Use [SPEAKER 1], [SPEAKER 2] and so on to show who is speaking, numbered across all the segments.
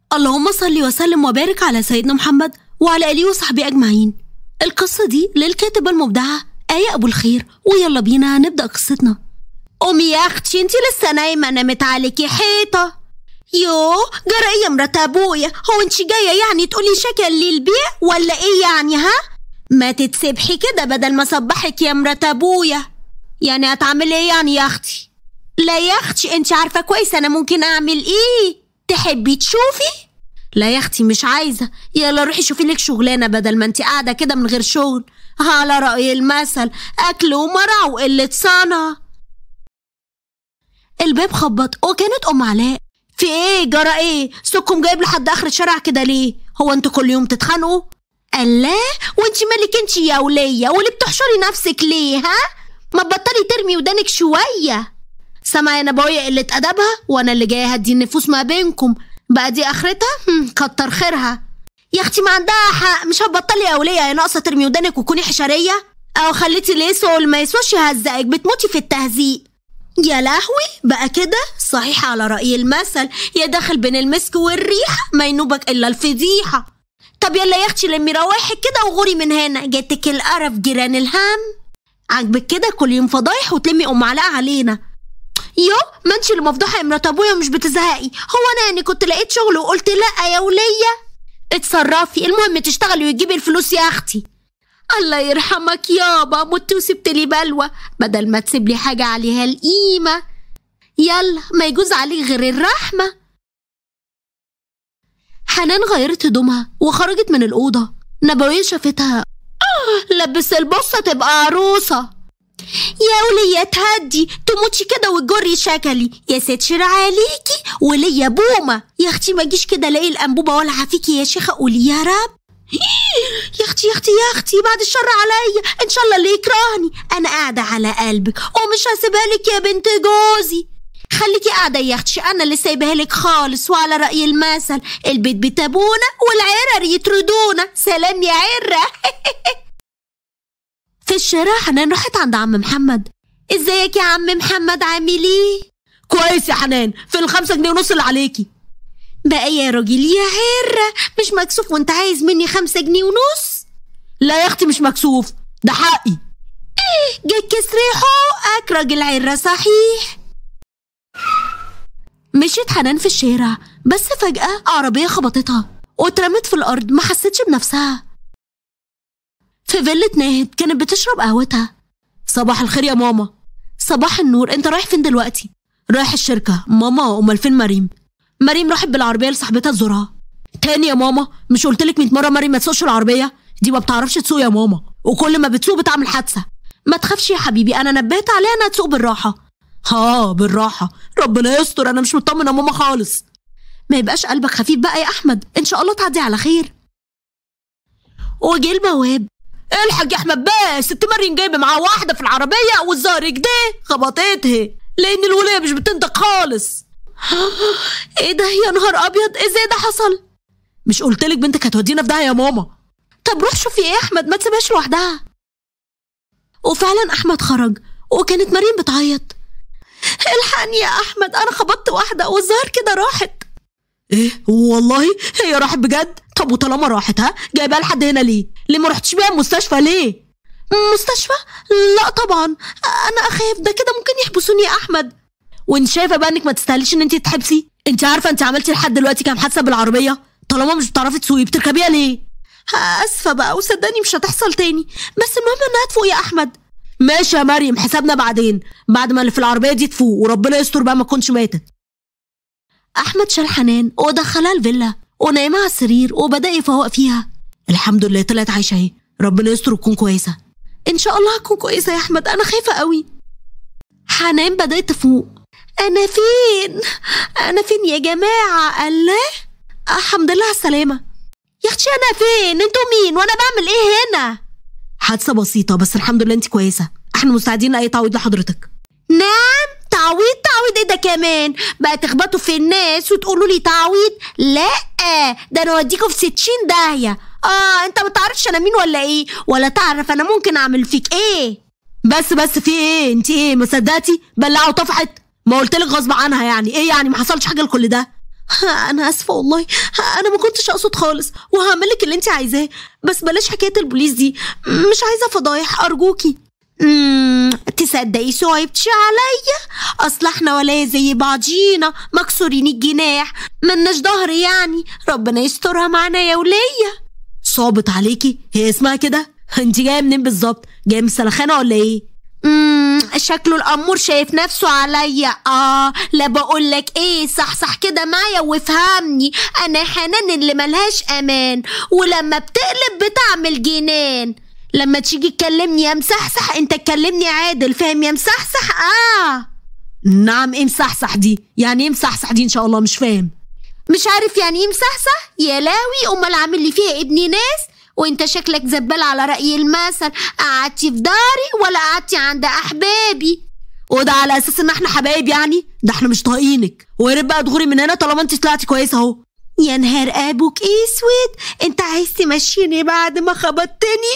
[SPEAKER 1] اللهم صل وسلم وبارك على سيدنا محمد وعلى آله وصحبه أجمعين القصة دي للكاتبة المبدعة آية أبو الخير ويلا بينا نبدأ قصتنا
[SPEAKER 2] قومي يا اختي انت لسه نايمه نامت عليكي حيطه يو جرى ايه يا مرات ابويا هو انت جايه يعني تقولي شكل للبيع ولا ايه يعني ها ما تتسبحي كده بدل ما صبحك يا مرات ابويا يعني هتعملي ايه يعني يا اختي لا يا اختي انت عارفه كويس انا ممكن اعمل ايه تحبي تشوفي لا يا اختي مش عايزه يلا روحي شوفي لك شغلانه بدل ما انت قاعده كده من غير شغل على راي المثل اكل ومرع وقله صنع
[SPEAKER 1] الباب خبط وكانت أم علاء
[SPEAKER 2] في ايه جرى ايه سكم جايب لحد اخر الشارع كده ليه هو انتوا كل يوم تتخانقوا الله وانت مالك انت يا وليه واللي بتحشري نفسك ليه ها ما تبطلي ترمي ودانك شويه سامعه يا نبويه قله ادبها وانا اللي جايه هدي النفوس ما بينكم بقى دي اخرتها هم، كتر خيرها يا اختي ما عندها حق مش هتبطلي يا وليه يا ناقصه ترمي ودانك وتكوني حشريه او خليتي ليسو اللي ما يسواش يهزقك بتموتي في التهزيق يا لهوي بقى كده صحيح على رأي المثل يا داخل بين المسك والريحة ما ينوبك إلا الفضيحة طب يلا يا أختي لمي روايحك كده وغوري من هنا جاتك القرف جيران الهم عاجبك كده كل يوم فضايح وتلمي أم علاء علينا يو ما انتي اللي مفضوحة يا مرات أبويا ومش بتزهقي هو أنا يعني كنت لقيت شغل وقلت لأ يا ولية اتصرفي المهم تشتغلي وتجيبي الفلوس يا أختي الله يرحمك يابا مت وسبت لي بلوى بدل ما تسيب لي حاجة عليها القيمة يلا ما يجوز عليك غير الرحمة
[SPEAKER 1] حنان غيرت هدومها وخرجت من الأوضة نبوية شافتها
[SPEAKER 2] لبس البصة تبقى عروسة يا ولية تهدي تموتي كده وتجري شكلي يا ست شر عليكي وليا بومة يا اختي ما جيش كده الاقي الانبوبة والعة فيكي يا شيخة قولي يا رب يا اختي يا اختي يا اختي بعد الشر عليا ان شاء الله اللي يكرهني انا قاعده على قلبك ومش هسيبها لك يا بنت جوزي خليكي قاعده يا اختي انا اللي سايبها لك خالص وعلى راي المثل البيت بتابونا والعرر يطردونا سلام يا عره
[SPEAKER 1] في الشارع حنان راحت عند عم محمد
[SPEAKER 2] ازيك يا عم محمد عامل ايه
[SPEAKER 3] كويس يا حنان فين الخمسة جنيه ونص اللي عليكي
[SPEAKER 2] بقى يا راجل يا عره مش مكسوف وانت عايز مني خمسة جنيه ونص
[SPEAKER 3] لا يا اختي مش مكسوف ده حقي
[SPEAKER 2] جاك كسري حقك راجل عره صحيح
[SPEAKER 1] مشيت حنان في الشارع بس فجأة عربية خبطتها واترمت في الأرض ما حستش بنفسها في فيلة ناهد كانت بتشرب قهوتها
[SPEAKER 3] صباح الخير يا ماما
[SPEAKER 1] صباح النور انت رايح فين دلوقتي
[SPEAKER 3] رايح الشركة ماما امال فين مريم
[SPEAKER 1] مريم راحت بالعربية لصاحبتها تزورها
[SPEAKER 3] تاني يا ماما مش قلت لك 100 مرة مريم ما تسوقش العربية دي ما بتعرفش تسوق يا ماما وكل ما بتسوق بتعمل حادثة
[SPEAKER 1] ما تخافش يا حبيبي انا نبهت عليها انها تسوق بالراحة
[SPEAKER 3] ها بالراحة ربنا يستر انا مش مطمن يا ماما خالص
[SPEAKER 1] ما يبقاش قلبك خفيف بقى يا احمد ان شاء الله تعدي على خير وجه البواب
[SPEAKER 3] الحاج يا احمد بس ست مريم جايبه معاه واحده في العربيه والظهر كده خبطتها لان الوليه مش بتنطق خالص
[SPEAKER 1] ايه ده يا نهار ابيض ازاي ده حصل
[SPEAKER 3] مش قلت لك بنتك هتودينا في داهيه يا ماما
[SPEAKER 1] طب روح شوفي ايه يا احمد ما تسيبهاش لوحدها وفعلا احمد خرج وكانت مريم بتعيط الحقني يا احمد انا خبطت واحده والظهر كده راحت
[SPEAKER 3] ايه والله هي راحت بجد طب وطالما راحت ها جايبها لحد هنا ليه ليه ما رحتش بيها المستشفى ليه
[SPEAKER 1] مستشفى لا طبعا انا اخاف ده كده ممكن يحبسوني يا احمد
[SPEAKER 3] وانت شايفه بقى انك ما تستاهليش ان انت تتحبسي انت عارفه انت عملتي لحد دلوقتي كام حادثه بالعربيه طالما مش بتعرفي تسوقي بتركبيها ليه
[SPEAKER 1] اسفه بقى وصدقني مش هتحصل تاني بس المهم انها تفوق يا احمد
[SPEAKER 3] ماشي يا مريم حسابنا بعدين بعد ما اللي في العربيه دي تفوق وربنا يستر بقى ما تكونش ماتت
[SPEAKER 1] احمد شال حنان ودخلها الفيلا ونايمة على السرير وبدا يفوق فيها
[SPEAKER 3] الحمد لله طلعت عايشه اهي ربنا يستر وتكون كويسه
[SPEAKER 1] ان شاء الله هتكون كويسه يا احمد انا خايفه قوي حنان بدات تفوق انا فين انا فين يا جماعه الله الحمد لله على السلامه يا اختي انا فين انتوا مين وانا بعمل ايه هنا
[SPEAKER 3] حادثه بسيطه بس الحمد لله انت كويسه احنا مستعدين لاي تعويض لحضرتك
[SPEAKER 2] نعم تعويض تعويض ايه ده كمان بقى تخبطوا في الناس وتقولوا لي تعويض لا ده انا اوديكوا في ستين داهيه اه انت ما تعرفش انا مين ولا ايه ولا تعرف انا ممكن اعمل فيك ايه
[SPEAKER 3] بس بس في ايه انت ايه ما صدقتي بلعوا طفحت ما قلت لك غصب عنها يعني ايه يعني ما حصلش حاجه لكل ده
[SPEAKER 1] انا اسفه والله انا ما كنتش اقصد خالص وهعملك اللي انت عايزاه بس بلاش حكايه البوليس دي مش عايزه فضايح ارجوكي
[SPEAKER 2] امم تصدقي صعبتش عليا اصل احنا ولا زي بعضينا مكسورين الجناح ملناش ظهر يعني ربنا يسترها معانا يا ولية
[SPEAKER 3] صعبت عليكي هي اسمها كده انت جايه منين بالظبط جايه من السلخانه ولا ايه
[SPEAKER 2] امم شكله الامور شايف نفسه عليا اه لا بقول لك ايه صح صح كده معايا وافهمني انا حنان اللي ملهاش امان ولما بتقلب بتعمل جنان لما تيجي تكلمني يا مسحسح انت تكلمني عادل فاهم يا مسحسح اه
[SPEAKER 3] نعم ايه مصحصح دي يعني ايه مصحصح دي ان شاء الله مش فاهم
[SPEAKER 2] مش عارف يعني ايه مسحسح يا لاوي امال عامل لي فيها ابن ناس وانت شكلك زبال على رأي المثل قعدتي في داري ولا قعدتي عند احبابي
[SPEAKER 3] وده على اساس ان احنا حبايب يعني ده احنا مش طايقينك ويا ريت بقى تغوري من هنا طالما انت طلعتي كويسه اهو
[SPEAKER 2] يا نهار ابوك اسود انت عايز تمشيني بعد ما خبطتني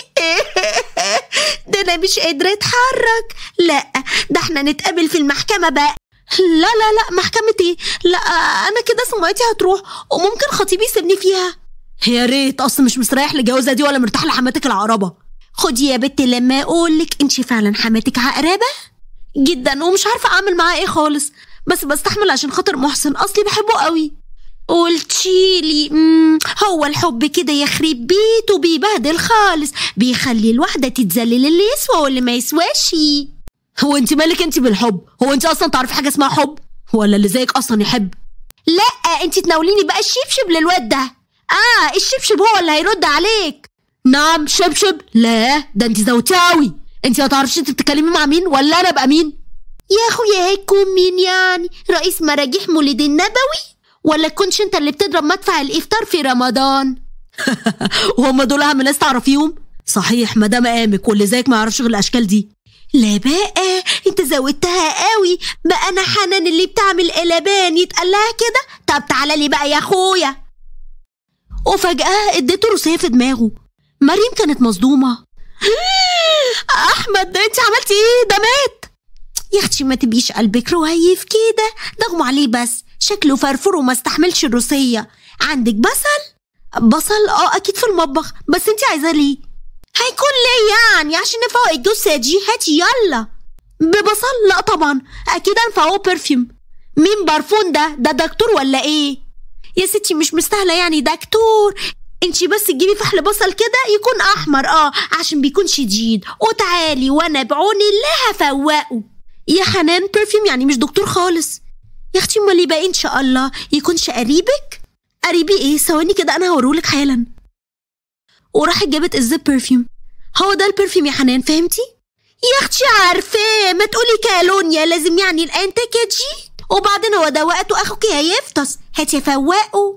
[SPEAKER 2] ده انا مش قادره اتحرك لا ده احنا نتقابل في المحكمه بقى
[SPEAKER 1] لا لا لا محكمه ايه لا انا كده سمعتي هتروح وممكن خطيبي يسيبني فيها
[SPEAKER 3] يا ريت اصلا مش مستريح للجوازه دي ولا مرتاح لحماتك العقربه
[SPEAKER 2] خدي يا بت لما اقولك انت فعلا حماتك عقربه
[SPEAKER 1] جدا ومش عارفه اعمل معاه ايه خالص بس بستحمل عشان خاطر محسن اصلي بحبه قوي
[SPEAKER 2] قلتيلي مم، هو الحب كده يخرب بيته بيبهدل خالص بيخلي الواحدة تتذلل اللي يسوى واللي ما يسواش
[SPEAKER 3] هو انت مالك انت بالحب هو انت اصلا تعرفي حاجه اسمها حب ولا اللي زيك اصلا يحب
[SPEAKER 2] لا انت تناوليني بقى الشبشب للواد ده اه الشبشب هو اللي هيرد عليك
[SPEAKER 3] نعم شبشب لا ده انت زودتيها قوي انت ما تعرفيش انت بتتكلمي مع مين ولا انا ابقى مين
[SPEAKER 2] يا اخويا هيكون مين يعني رئيس مراجيح مولد النبوي ولا كنتش انت اللي بتضرب مدفع الافطار في رمضان
[SPEAKER 3] وهم دول اهم ناس تعرفيهم صحيح مدام قامك واللي زيك ما يعرفش غير الاشكال دي
[SPEAKER 2] لا بقى انت زودتها قوي بقى انا حنان اللي بتعمل قلبان يتقال لها كده طب تعالى لي بقى يا اخويا
[SPEAKER 1] وفجاه اديته روسيه في دماغه مريم كانت مصدومه احمد ده انت عملتي ايه ده مات
[SPEAKER 2] يا اختي ما تبيش قلبك رهيف كده ضغموا عليه بس شكله فرفور وما استحملش الروسيه عندك بصل
[SPEAKER 1] بصل اه اكيد في المطبخ بس انت عايزاه ليه
[SPEAKER 2] هيكون ليه يعني عشان نفوق الجثه دي هاتي يلا
[SPEAKER 1] ببصل لا طبعا اكيد انفعه برفيوم مين بارفون ده ده دكتور ولا ايه يا ستي مش مستاهله يعني دكتور انتي بس تجيبي فحل بصل كده يكون احمر اه عشان بيكون شديد وتعالي وانا بعون الله هفوقه يا حنان برفيوم يعني مش دكتور خالص يا اختي امال يبقى ان شاء الله يكونش قريبك قريبي ايه ثواني كده انا هورولك حالا وراحت جابت ازاز برفيوم هو ده البرفيوم يا حنان فهمتي
[SPEAKER 2] يا اختي عارفاه ما تقولي كالونيا لازم يعني الان تكجي وبعدين هو ده وقته اخوك هيفطس هاتي فوقه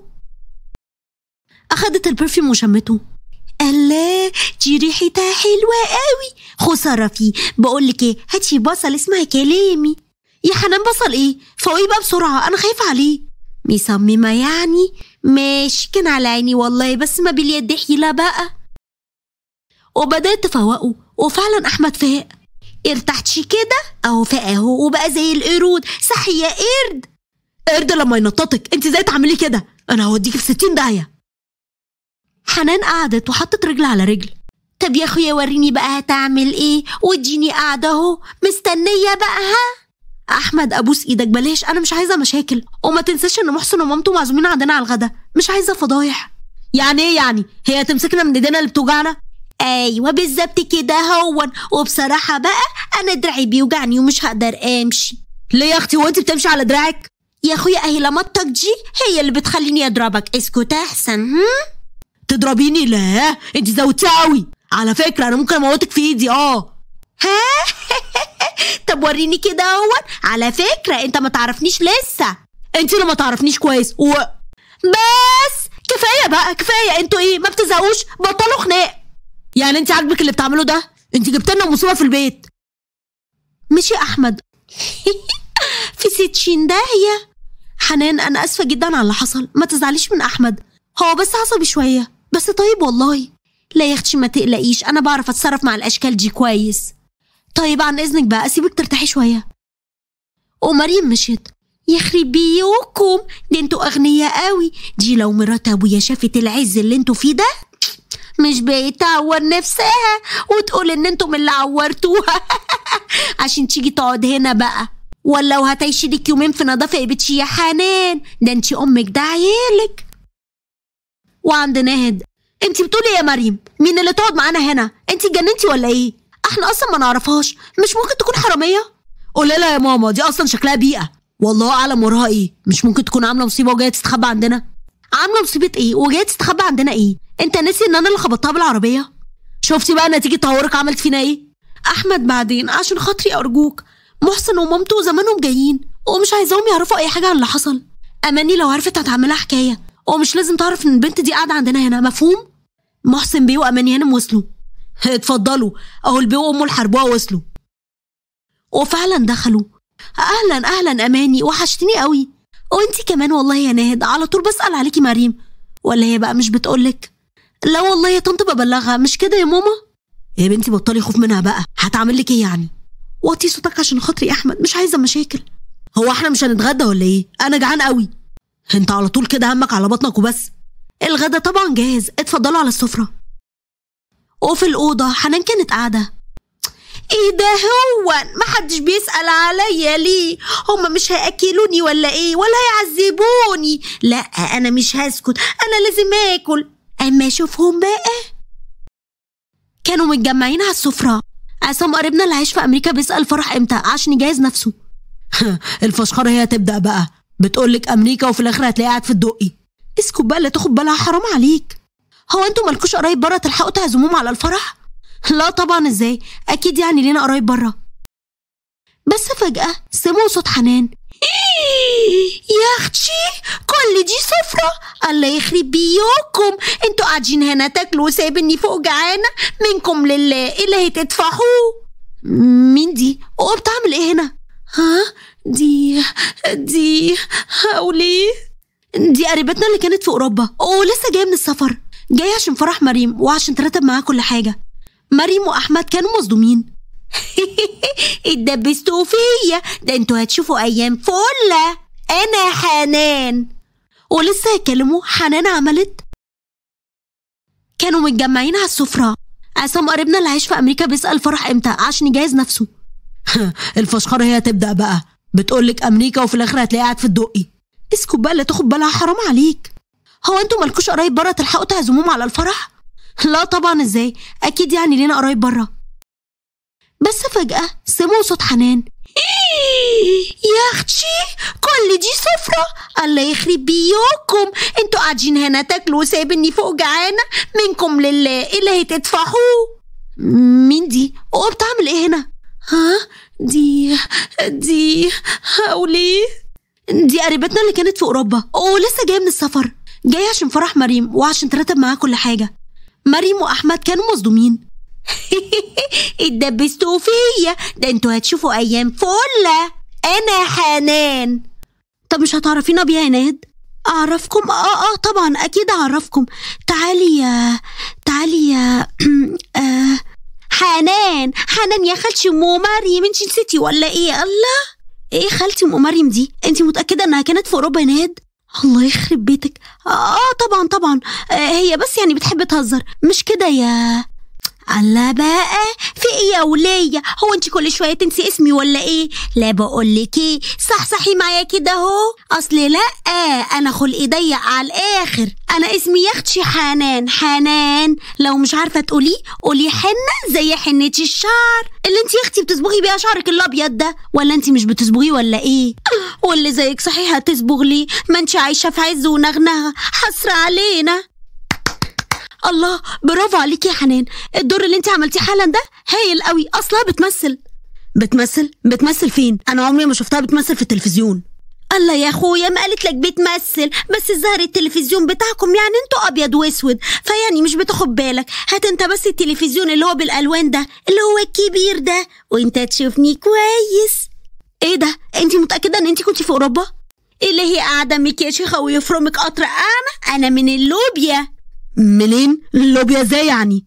[SPEAKER 1] اخدت البرفيوم وشمته
[SPEAKER 2] الله دي ريحتها حلوة قوي خسارة فيه بقولك ايه هاتي بصل اسمها كلامي
[SPEAKER 1] يا حنان بصل ايه فوقيه بقى بسرعه انا خايفه عليه
[SPEAKER 2] مصممة يعني ماشي كان على عيني والله بس ما باليد حيلة بقى
[SPEAKER 1] وبدات تفوقه وفعلا احمد فاق
[SPEAKER 2] ارتحتش كده اهو فاق اهو وبقى زي القرود صح يا قرد
[SPEAKER 1] قرد لما ينططك انت ازاي تعملي كده انا هوديكي في ستين داهيه حنان قعدت وحطت رجل على رجل
[SPEAKER 2] طب يا اخويا وريني بقى هتعمل ايه واديني قاعدة اهو مستنية بقى ها
[SPEAKER 1] احمد ابوس ايدك بلاش انا مش عايزه مشاكل وما تنساش ان محسن ومامته معزومين عندنا على الغدا مش عايزه فضايح يعني ايه يعني هي تمسكنا من ايدينا اللي بتوجعنا
[SPEAKER 2] ايوه بالظبط كده هون وبصراحة بقى انا دراعي بيوجعني ومش هقدر امشي
[SPEAKER 1] ليه يا اختي وانت بتمشي على دراعك
[SPEAKER 2] يا اخويا اهي لمطك دي هي اللي بتخليني اضربك اسكت احسن هم
[SPEAKER 1] تضربيني لا انت زودتيها قوي على فكره انا ممكن اموتك في ايدي اه
[SPEAKER 2] ها طب وريني كده اهون على فكرة انت ما تعرفنيش لسه
[SPEAKER 1] انت اللي ما تعرفنيش كويس و بس كفايه بقى كفايه انتوا ايه ما بتزهقوش بطلوا خناق يعني انت عاجبك اللي بتعمله ده انت جبت لنا مصيبه في البيت مش يا احمد
[SPEAKER 2] في ستين داهية
[SPEAKER 1] حنان انا اسفه جدا على اللي حصل ما تزعليش من احمد هو بس عصبي شويه بس طيب والله
[SPEAKER 2] لا يا اختي ما تقلقيش انا بعرف اتصرف مع الاشكال دي كويس
[SPEAKER 1] طيب عن اذنك بقى اسيبك ترتاحي شويه ومريم مشيت يخرب بيوكم ده انتوا اغنياء قوي دي لو مرات ابويا شافت العز اللي انتوا فيه ده مش بتعور نفسها وتقول ان انتم اللي عورتوها عشان تيجي تقعد هنا بقى ولا وهتعيشي لك يومين في نظافه يا بتشي يا حنان ده انت امك ده عيالك وعند ناهد انت بتقولي يا مريم مين اللي تقعد معانا هنا انت اتجننتي ولا ايه احنا اصلا ما نعرفهاش مش ممكن تكون حراميه
[SPEAKER 3] قول لها يا ماما دي اصلا شكلها بيئه والله اعلم وراها ايه مش ممكن تكون عامله مصيبه وجايه تستخبى عندنا
[SPEAKER 1] عامله مصيبه ايه وجايه تستخبى عندنا ايه انت ناسي ان انا اللي خبطتها بالعربيه
[SPEAKER 3] شفتي بقى نتيجه تهورك عملت فينا ايه
[SPEAKER 1] احمد بعدين عشان خاطري ارجوك محسن ومامته زمانهم جايين ومش عايزاهم يعرفوا اي حاجه عن اللي حصل اماني لو عرفت هتعملها حكايه ومش لازم تعرف ان البنت دي قاعده عندنا هنا مفهوم محسن بيه واماني هانم وصلوا
[SPEAKER 3] اتفضلوا اهو البيه وامه الحربوها وصلوا
[SPEAKER 1] وفعلا دخلوا اهلا اهلا اماني وحشتني قوي وانتي كمان والله يا ناهد على طول بسال عليكي مريم ولا هي بقى مش بتقولك لا والله يا طنط ببلغها مش كده يا ماما
[SPEAKER 3] يا بنتي بطلي خوف منها بقى هتعمل لك ايه يعني
[SPEAKER 1] وطي صوتك عشان خاطري احمد مش عايزه مشاكل
[SPEAKER 3] هو احنا مش هنتغدى ولا ايه انا جعان قوي انت على طول كده همك على بطنك وبس
[SPEAKER 1] الغدا طبعا جاهز اتفضلوا على السفره وفي الاوضه حنان كانت قاعده ايه ده هو محدش بيسأل عليا ليه هما مش هيأكلوني ولا ايه ولا هيعذبوني لا انا مش هسكت انا لازم اكل اما اشوفهم بقى كانوا متجمعين على السفرة عصام قريبنا اللي عايش في امريكا بيسأل فرح امتى عشان يجهز نفسه
[SPEAKER 3] الفشخره هي تبدا بقى بتقولك امريكا وفي الاخر هتلاقيها قاعد في الدقي
[SPEAKER 1] اسكت بقى لا تاخد بالها حرام عليك هو انتوا مالكوش قرايب بره تلحقوا تعزموهم على الفرح لا طبعا ازاي اكيد يعني لينا قرايب بره بس فجأة سمعوا صوت حنان يا اختي كل دي سفرة الله يخرب بيوكم انتوا قاعدين هنا تاكلوا وسايبني فوق جعانة منكم لله ايه اللي هتدفعوه مين دي وبتعمل ايه هنا ها دي دي هقولي دي قريبتنا اللي كانت في اوروبا ولسه جايه من السفر جايه عشان فرح مريم وعشان ترتب معاها كل حاجه مريم واحمد كانوا مصدومين اتدبستوا فيا ده انتوا هتشوفوا ايام فله انا حنان ولسه يتكلموا حنان عملت كانوا متجمعين على السفرة عصام قريبنا اللي عايش في أمريكا بيسأل فرح إمتى عشان يجهز نفسه
[SPEAKER 3] الفشخره هي تبدا بقى بتقولك امريكا وفي الاخر هتلاقيها قاعد في الدقي
[SPEAKER 1] اسكت بقى لا تاخد بالها حرام عليك هو انتوا مالكوش قرايب بره تلحقوا تعزموهم على الفرح لا طبعا ازاي اكيد يعني لينا قرايب بره بس فجأة سمعوا صوت حنان يا اختي كل دي سفرة الله يخرب بيوكم انتوا قاعدين هنا تاكلوا وسايبني فوق جعانة منكم لله ايه اللي هتدفعوه مين دي وبتعمل ايه هنا ها دي دي هقولي دي قريبتنا اللي كانت في اوروبا ولسه جايه من السفر جايه عشان فرح مريم وعشان ترتب معاها كل حاجه مريم واحمد كانوا مصدومين اتدبستوا فيا ده انتوا هتشوفوا ايام فله انا حنان طب مش هتعرفينا بيها يا ناد اعرفكم اه اه طبعا اكيد اعرفكم تعالي يا تعالي يا آه حنان حنان يا خالتي ام مريم انت نسيتي ولا ايه الله ايه خالتي ام مريم دي انت متاكده انها كانت في اوروبا يا ناد الله يخرب بيتك اه طبعا طبعا آه هي بس يعني بتحب تهزر مش كده يا الله بقى في ايه يا ولية هو انت كل شوية تنسي اسمي ولا ايه لا بقولك ايه صح صحي معايا كده اهو اصل لا انا خلقي ضيق على الاخر انا اسمي يا اختي حنان حنان لو مش عارفة تقولي قولي حنة زي حنة الشعر اللي انت يا اختي بتصبغي بيها شعرك الابيض ده ولا انت مش بتصبغيه ولا ايه واللي زيك صحيح هتصبغ لي ما انت عايشة في عز ونغنغة حسرة علينا الله برافو عليكي يا حنان الدور اللي انت عملتيه حالا ده هايل قوي اصلا بتمثل
[SPEAKER 3] بتمثل بتمثل فين انا عمري ما شفتها بتمثل في التلفزيون
[SPEAKER 1] الله يا اخويا ما قالت لك بتمثل بس الظاهر التلفزيون بتاعكم يعني انتوا ابيض واسود فيعني مش بتاخد بالك هات انت بس التلفزيون اللي هو بالالوان ده اللي هو الكبير ده وانت تشوفني كويس ايه ده انت متاكده ان انت كنتي في اوروبا اللي هي قاعده يا شيخه ويفرمك قطر اعمى انا من اللوبيا
[SPEAKER 3] منين اللوبيا ازاي يعني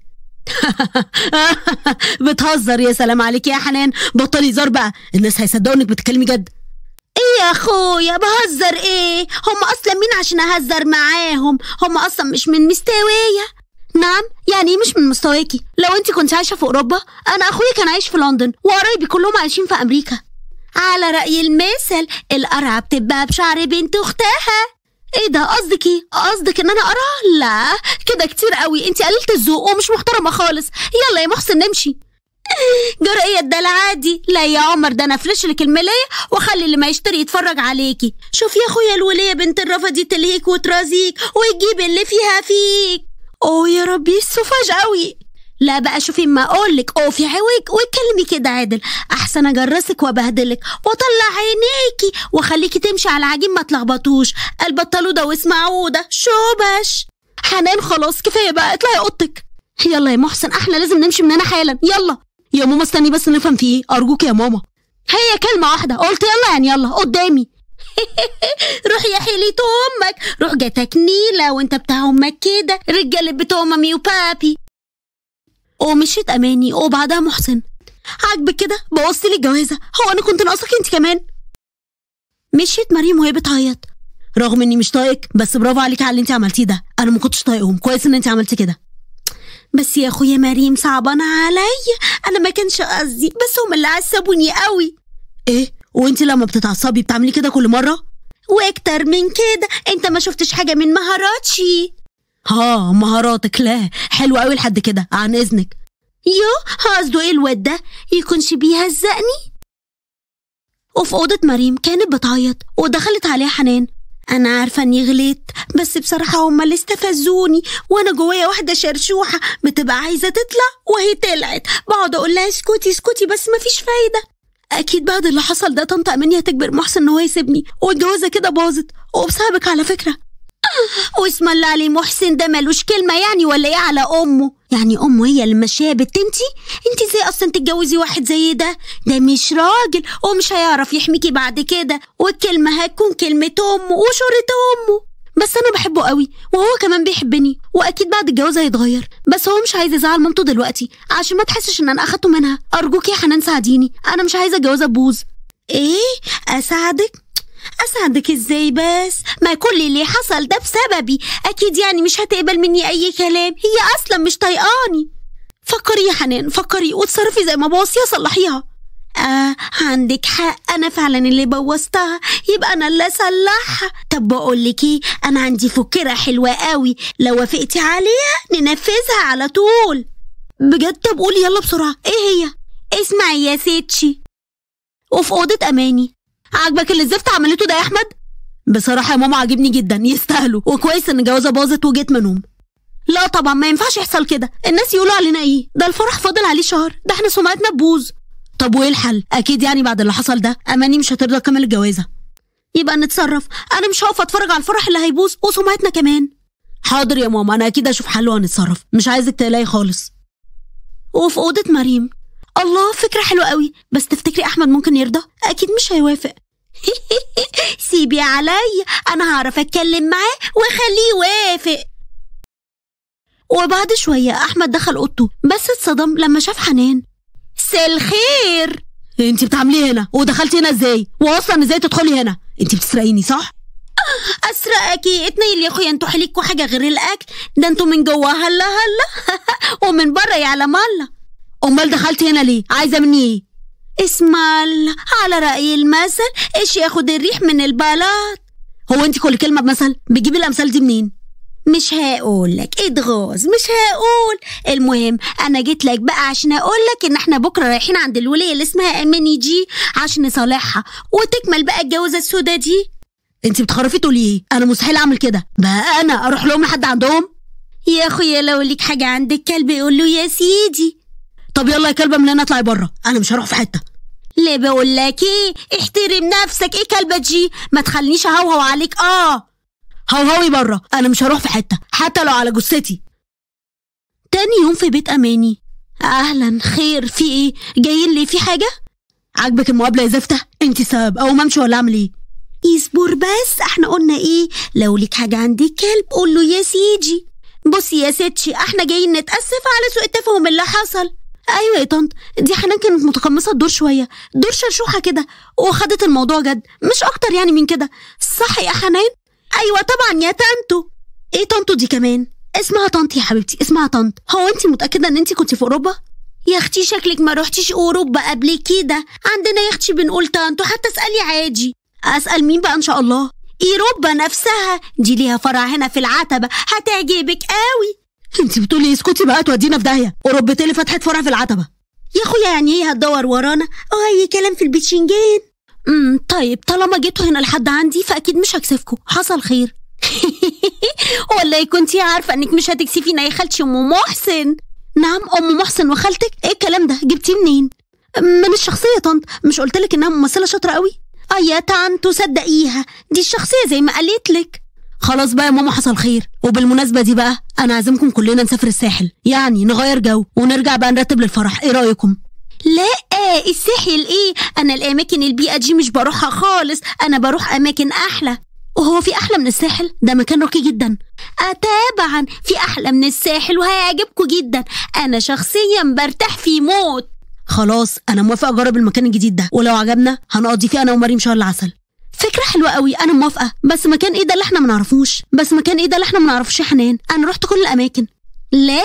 [SPEAKER 3] بتهزر يا سلام عليك يا حنان بطلي هزار بقى الناس هيصدقوا انك بتتكلمي جد
[SPEAKER 2] ايه يا اخويا بهزر ايه هم اصلا مين عشان اهزر معاهم هم اصلا مش من مستوايا
[SPEAKER 1] نعم يعني إيه مش من مستواكي لو انت كنت عايشه في اوروبا انا اخويا كان عايش في لندن وقرايبي كلهم عايشين في امريكا
[SPEAKER 2] على رأي المثل القرعة بتبقى بشعر بنت اختها
[SPEAKER 1] ايه ده قصدك ايه قصدك ان انا ارى لا كده كتير قوي انت قليله الذوق ومش محترمه خالص يلا يا محسن نمشي
[SPEAKER 2] جرأية ده العادي لا يا عمر ده انا افلش لك الملاية واخلي اللي ما يشتري يتفرج عليكي شوف يا اخويا الولية بنت الرفا دي تلهيك وترازيك وتجيب اللي فيها فيك
[SPEAKER 1] اوه يا ربي السفاج قوي
[SPEAKER 2] لا بقى شوفي ما اقولك اوه في عوج واتكلمي كده عادل احسن اجرسك وابهدلك واطلع عينيكي واخليكي تمشي على عجين ما تلخبطوش البطلوا ده واسمعوا ده شوبش
[SPEAKER 1] حنان خلاص كفايه بقى اطلعي اوضتك يلا يا محسن احنا لازم نمشي من هنا حالا يلا يا ماما استني بس نفهم في ايه ارجوك يا ماما هي كلمه واحده قلت يلا يعني يلا قدامي
[SPEAKER 2] روح يا حيلة امك روح جاتك نيلة وانت بتاع امك كده رجالة بتوع مامي وبابي
[SPEAKER 1] ومشيت اماني وبعدها محسن عاجبك كده بوظتي لي الجوازه هو انا كنت ناقصك انت كمان مشيت مريم وهي بتعيط رغم اني مش طايقك بس برافو عليكي على اللي انت عملتيه ده انا ما كنتش طايقهم كويس ان انت عملتي كده
[SPEAKER 2] بس يا اخويا مريم صعبانة عليا انا ما كانش قصدي بس هم اللي عصبوني قوي
[SPEAKER 1] ايه وانت لما بتتعصبي بتعملي كده كل مره
[SPEAKER 2] واكتر من كده انت ما شفتش حاجة من مهاراتي
[SPEAKER 1] ها مهاراتك لا حلو قوي لحد كده عن اذنك
[SPEAKER 2] يو قصده ايه الواد ده يكونش بيهزقني
[SPEAKER 1] وفي اوضه مريم كانت بتعيط ودخلت عليها حنان
[SPEAKER 2] انا عارفه اني غلطت بس بصراحه هما اللي استفزوني وانا جوايا واحده شرشوحه بتبقى عايزه تطلع وهي طلعت بقعد اقول لها اسكتي اسكتي بس مفيش فايده
[SPEAKER 1] اكيد بعد اللي حصل ده طنط اماني هتجبر محسن ان هو يسيبني والجوازه كده باظت وبسببك على فكره
[SPEAKER 2] واسم الله عليه محسن ده ملوش كلمه يعني ولا ايه على امه يعني امه هي اللي ماشيه بنت انتي انتي ازاي اصلا تتجوزي واحد زي ده ده مش راجل ومش هيعرف يحميكي بعد كده والكلمه هتكون كلمه امه وشورة امه
[SPEAKER 1] بس انا بحبه قوي وهو كمان بيحبني واكيد بعد الجواز هيتغير بس هو مش عايز يزعل مامته دلوقتي عشان ما تحسش ان انا اخدته منها ارجوك يا حنان ساعديني انا مش عايزه الجوازه تبوظ
[SPEAKER 2] ايه اساعدك اساعدك ازاي بس ما كل اللي حصل ده بسببي اكيد يعني مش هتقبل مني اي كلام هي اصلا مش طايقاني
[SPEAKER 1] فكري يا حنان فكري وتصرفي زي ما بوظتيها صلحيها
[SPEAKER 2] آه عندك حق انا فعلا اللي بوظتها يبقى انا اللي اصلحها طب بقول لك ايه انا عندي فكره حلوه قوي لو وافقتي عليها ننفذها على طول
[SPEAKER 1] بجد طب قولي يلا بسرعه ايه هي
[SPEAKER 2] اسمعي يا ستشي
[SPEAKER 1] وفي اوضه اماني عاجبك اللي الزفت عملته ده يا احمد بصراحه يا ماما عاجبني جدا يستاهلوا وكويس ان الجوازه باظت وجيت منهم لا طبعا ما ينفعش يحصل كده الناس يقولوا علينا ايه ده الفرح فاضل عليه شهر ده احنا سمعتنا تبوظ طب وايه الحل اكيد يعني بعد اللي حصل ده اماني مش هترضى تكمل الجوازه يبقى نتصرف انا مش هقف اتفرج على الفرح اللي هيبوظ وسمعتنا كمان حاضر يا ماما انا اكيد اشوف حل وهنتصرف مش عايزك تقلقي خالص وفي اوضه مريم الله فكره حلوه قوي بس تفتكري احمد ممكن يرضى اكيد مش هيوافق
[SPEAKER 2] سيبي عليا انا هعرف اتكلم معاه واخليه يوافق
[SPEAKER 1] وبعد شوية أحمد دخل أوضته بس اتصدم لما شاف حنان
[SPEAKER 2] مساء الخير
[SPEAKER 1] انت بتعملي إيه هنا ودخلتي هنا ازاي واصلا ازاي تدخلي هنا انت بتسرقيني صح
[SPEAKER 2] اسرقكي اتنيل يا اخويا انتوا حليكوا حاجه غير الاكل ده انتوا من جوا هلا هلا ومن بره يعلم الله
[SPEAKER 1] امال دخلتي هنا ليه عايزه مني ايه
[SPEAKER 2] اسم الله على رأي المثل ايش ياخد الريح من البلاط
[SPEAKER 1] هو انت كل كلمه بمثل بتجيبي الامثال دي منين
[SPEAKER 2] مش هقول لك اتغاظ مش هقول المهم انا جيت لك بقى عشان اقول لك ان احنا بكره رايحين عند الوليه اللي اسمها اماني جي عشان نصالحها وتكمل بقى الجوازه السودا دي
[SPEAKER 1] انت بتخرفي تقولي ايه انا مستحيل اعمل كده بقى انا اروح لهم لحد عندهم
[SPEAKER 2] يا اخويا لو ليك حاجه عند الكلب قول له يا سيدي
[SPEAKER 1] طب يلا يا كلبه من هنا اطلعي بره انا مش هروح في حته
[SPEAKER 2] ليه بقول لك ايه احترم نفسك ايه كلبه جي ما تخلينيش اهوهو عليك اه
[SPEAKER 1] هوهوي بره انا مش هروح في حته حتى لو على جثتي تاني يوم في بيت اماني اهلا خير في ايه جايين لي في حاجه عاجبك المقابله يا زفته انت سبب او ما امشي ولا اعمل ايه
[SPEAKER 2] اصبر بس احنا قلنا ايه لو ليك حاجه عند الكلب قول له يا سيدي بصي يا ستشي احنا جايين نتاسف على سوء التفاهم اللي حصل
[SPEAKER 1] ايوه يا طنط دي حنان كانت متقمصه الدور شويه دور شرشوحه كده وخدت الموضوع جد مش اكتر يعني من كده صح يا حنان ايوه طبعا يا طنطو ايه طنطو دي كمان اسمها طنط يا حبيبتي اسمها طنط هو انت متاكده ان انت كنت في اوروبا يا اختي شكلك ما روحتيش اوروبا قبل كده عندنا يا اختي بنقول طنط وحتى اسالي عادي اسال مين بقى ان شاء الله اوروبا نفسها دي ليها فرع هنا في العتبه هتعجبك قوي انت بتقولي اسكتي بقى تودينا في داهيه اوروبا اللي فتحت فرع في العتبه يا اخويا يعني ايه هتدور ورانا اه اي كلام في البتشنجان امم طيب طالما جيتوا هنا لحد عندي فاكيد مش هكسفكم حصل خير ولا كنتي عارفه انك مش هتكسفينا يا خالتي ام محسن نعم ام محسن وخالتك ايه الكلام ده جبتيه منين من الشخصيه طنط مش قلت لك انها ممثله شاطره قوي اه يا طنط صدقيها دي الشخصيه زي ما قالت لك خلاص بقى يا ماما حصل خير وبالمناسبه دي بقى انا عازمكم كلنا نسافر الساحل يعني نغير جو ونرجع بقى نرتب للفرح ايه رايكم لا آه الساحل ايه انا الاماكن البيئه دي مش بروحها خالص انا بروح اماكن احلى وهو في احلى من الساحل ده مكان راقي جدا آه طبعا في احلى من الساحل وهيعجبكم جدا انا شخصيا برتاح فيه موت خلاص انا موافقه اجرب المكان الجديد ده ولو عجبنا هنقضي فيه انا ومريم شهر العسل فكرة حلوة قوي أنا موافقة بس مكان إيه ده اللي إحنا منعرفوش بس مكان إيه ده اللي إحنا منعرفوش يا حنان أنا رحت كل الأماكن لا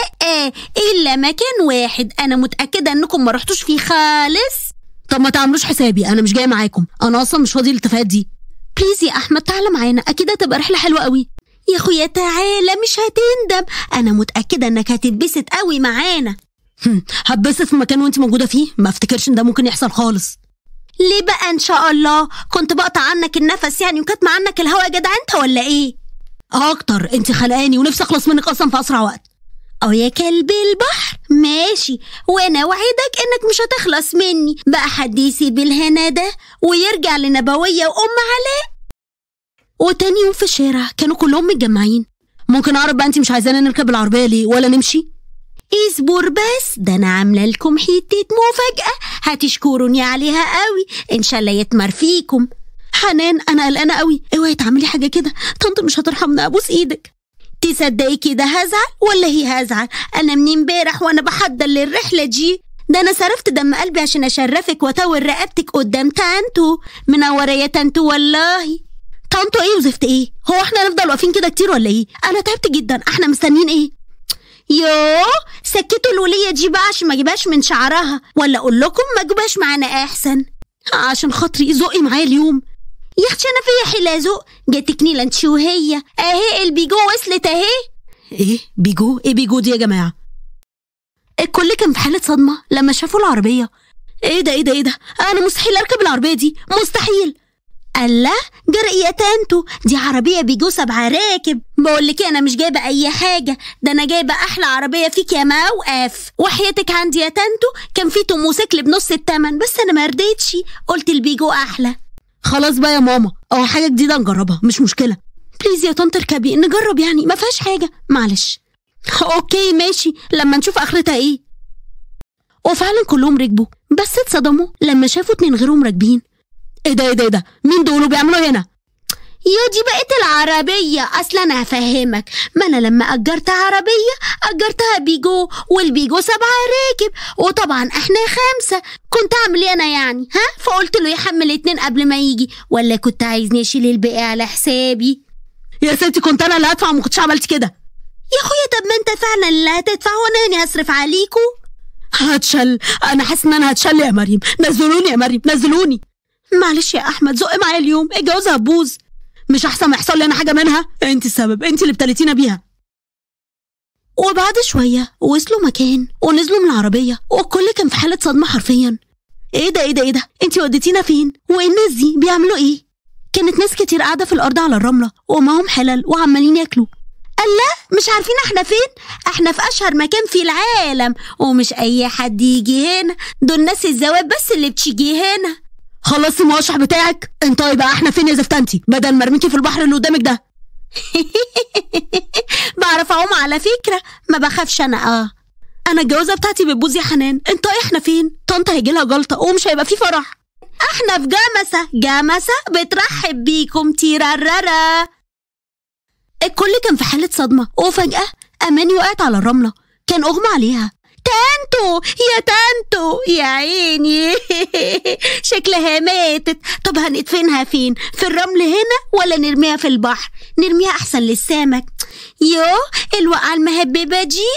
[SPEAKER 1] إلا مكان واحد أنا متأكدة إنكم ما رحتوش فيه خالص طب ما تعملوش حسابي أنا مش جاية معاكم أنا أصلا مش فاضي للتفاهات دي بليز يا أحمد تعالى معانا أكيد هتبقى رحلة حلوة قوي يا أخويا تعالى مش هتندم أنا متأكدة إنك هتتبسط قوي معانا هتبسط في مكان وانت موجودة فيه ما افتكرش ان ده ممكن يحصل خالص ليه بقى ان شاء الله كنت بقطع عنك النفس يعني وكاتمه عنك الهوا يا جدع انت ولا ايه اكتر انت خلقاني ونفسي اخلص منك اصلا في اسرع وقت او يا كلب البحر ماشي وانا وعدك انك مش هتخلص مني بقى حد يسيب الهنا ده ويرجع لنبويه وام علاء وتاني يوم في الشارع كانوا كلهم متجمعين ممكن اعرف بقى انت مش عايزانا نركب العربيه ليه ولا نمشي اصبر بس ده انا عامله لكم حته مفاجاه هتشكروني عليها قوي ان شاء الله يتمر فيكم حنان انا قلقانه قوي اوعي تعملي حاجه كده طنط مش هترحمنا ابوس ايدك تصدقي كده هزعل ولا هي هزعل انا من امبارح وانا بحضر للرحله دي ده انا صرفت دم قلبي عشان اشرفك واطول رقبتك قدام تانتو منوره يا تانتو والله طنطو ايه وزفت ايه هو احنا هنفضل واقفين كده كتير ولا ايه انا تعبت جدا احنا مستنيين ايه يوه سكتوا الولية دي بقى عشان ما اجيبهاش من شعرها ولا اقول لكم ما تجيبهاش معانا احسن عشان خاطري ذوقي معايا اليوم يا اختي انا فيا حلا ذوق جاتك نيلا انت وهي اهي البيجو وصلت اهي ايه بيجو ايه بيجو دي يا جماعه الكل كان في حاله صدمه لما شافوا العربيه ايه ده ايه ده ايه ده انا مستحيل اركب العربيه دي مستحيل الله جرأي يا تانتو دي عربية بيجو سبعة راكب بقول لك أنا مش جايبة أي حاجة ده أنا جايبة أحلى عربية فيك يا موقف وحياتك عندي يا تانتو كان في توموسيكل بنص التمن بس أنا ما رضيتش قلت البيجو أحلى خلاص بقى يا ماما أو حاجة جديدة نجربها مش مشكلة بليز يا طنط اركبي نجرب يعني ما فيهاش حاجة معلش أوكي ماشي لما نشوف آخرتها إيه وفعلا كلهم ركبوا بس اتصدموا لما شافوا اتنين غيرهم راكبين ايه ده ايه ده ايه ده مين دول بيعملوا هنا يا دي بقت العربية أصلا أنا هفهمك ما أنا لما أجرت عربية أجرتها بيجو والبيجو سبعة راكب وطبعا إحنا خمسة كنت أعمل إيه أنا يعني ها فقلت له يحمل اتنين قبل ما يجي ولا كنت عايزني أشيل الباقي على حسابي يا ستي كنت أنا اللي هدفع وما كنتش عملت كده يا أخويا طب ما أنت فعلا اللي هتدفع وأنا يعني هصرف عليكو هتشل أنا حاسس إن أنا هتشل يا مريم نزلوني يا مريم نزلوني معلش يا احمد زق معايا اليوم الجوازه هتبوظ مش احسن ما يحصل لي انا حاجه منها انت السبب انت اللي ابتليتينا بيها وبعد شويه وصلوا مكان ونزلوا من العربيه والكل كان في حاله صدمه حرفيا ايه ده ايه ده ايه ده انت وديتينا فين وايه الناس دي بيعملوا ايه كانت ناس كتير قاعده في الارض على الرمله ومعاهم حلل وعمالين ياكلوا الله مش عارفين احنا فين احنا في اشهر مكان في العالم ومش اي حد يجي هنا دول ناس الزواب بس اللي بتيجي هنا خلصتي الموشح بتاعك انت بقى احنا فين يا زفتنتي بدل ما ارميكي في البحر اللي قدامك ده بعرف اعوم على فكره ما بخافش انا اه انا الجوازه بتاعتي بتبوظ يا حنان انت احنا فين طنط هيجي لها جلطه ومش هيبقى في فرح احنا في جمسه جمسه بترحب بيكم تيرارارا الكل كان في حاله صدمه وفجاه اماني وقعت على الرمله كان اغمى عليها تانتو يا تانتو يا عيني شكلها ماتت طب هندفنها فين في الرمل هنا ولا نرميها في البحر نرميها احسن للسمك يو الوقعة المهببة دي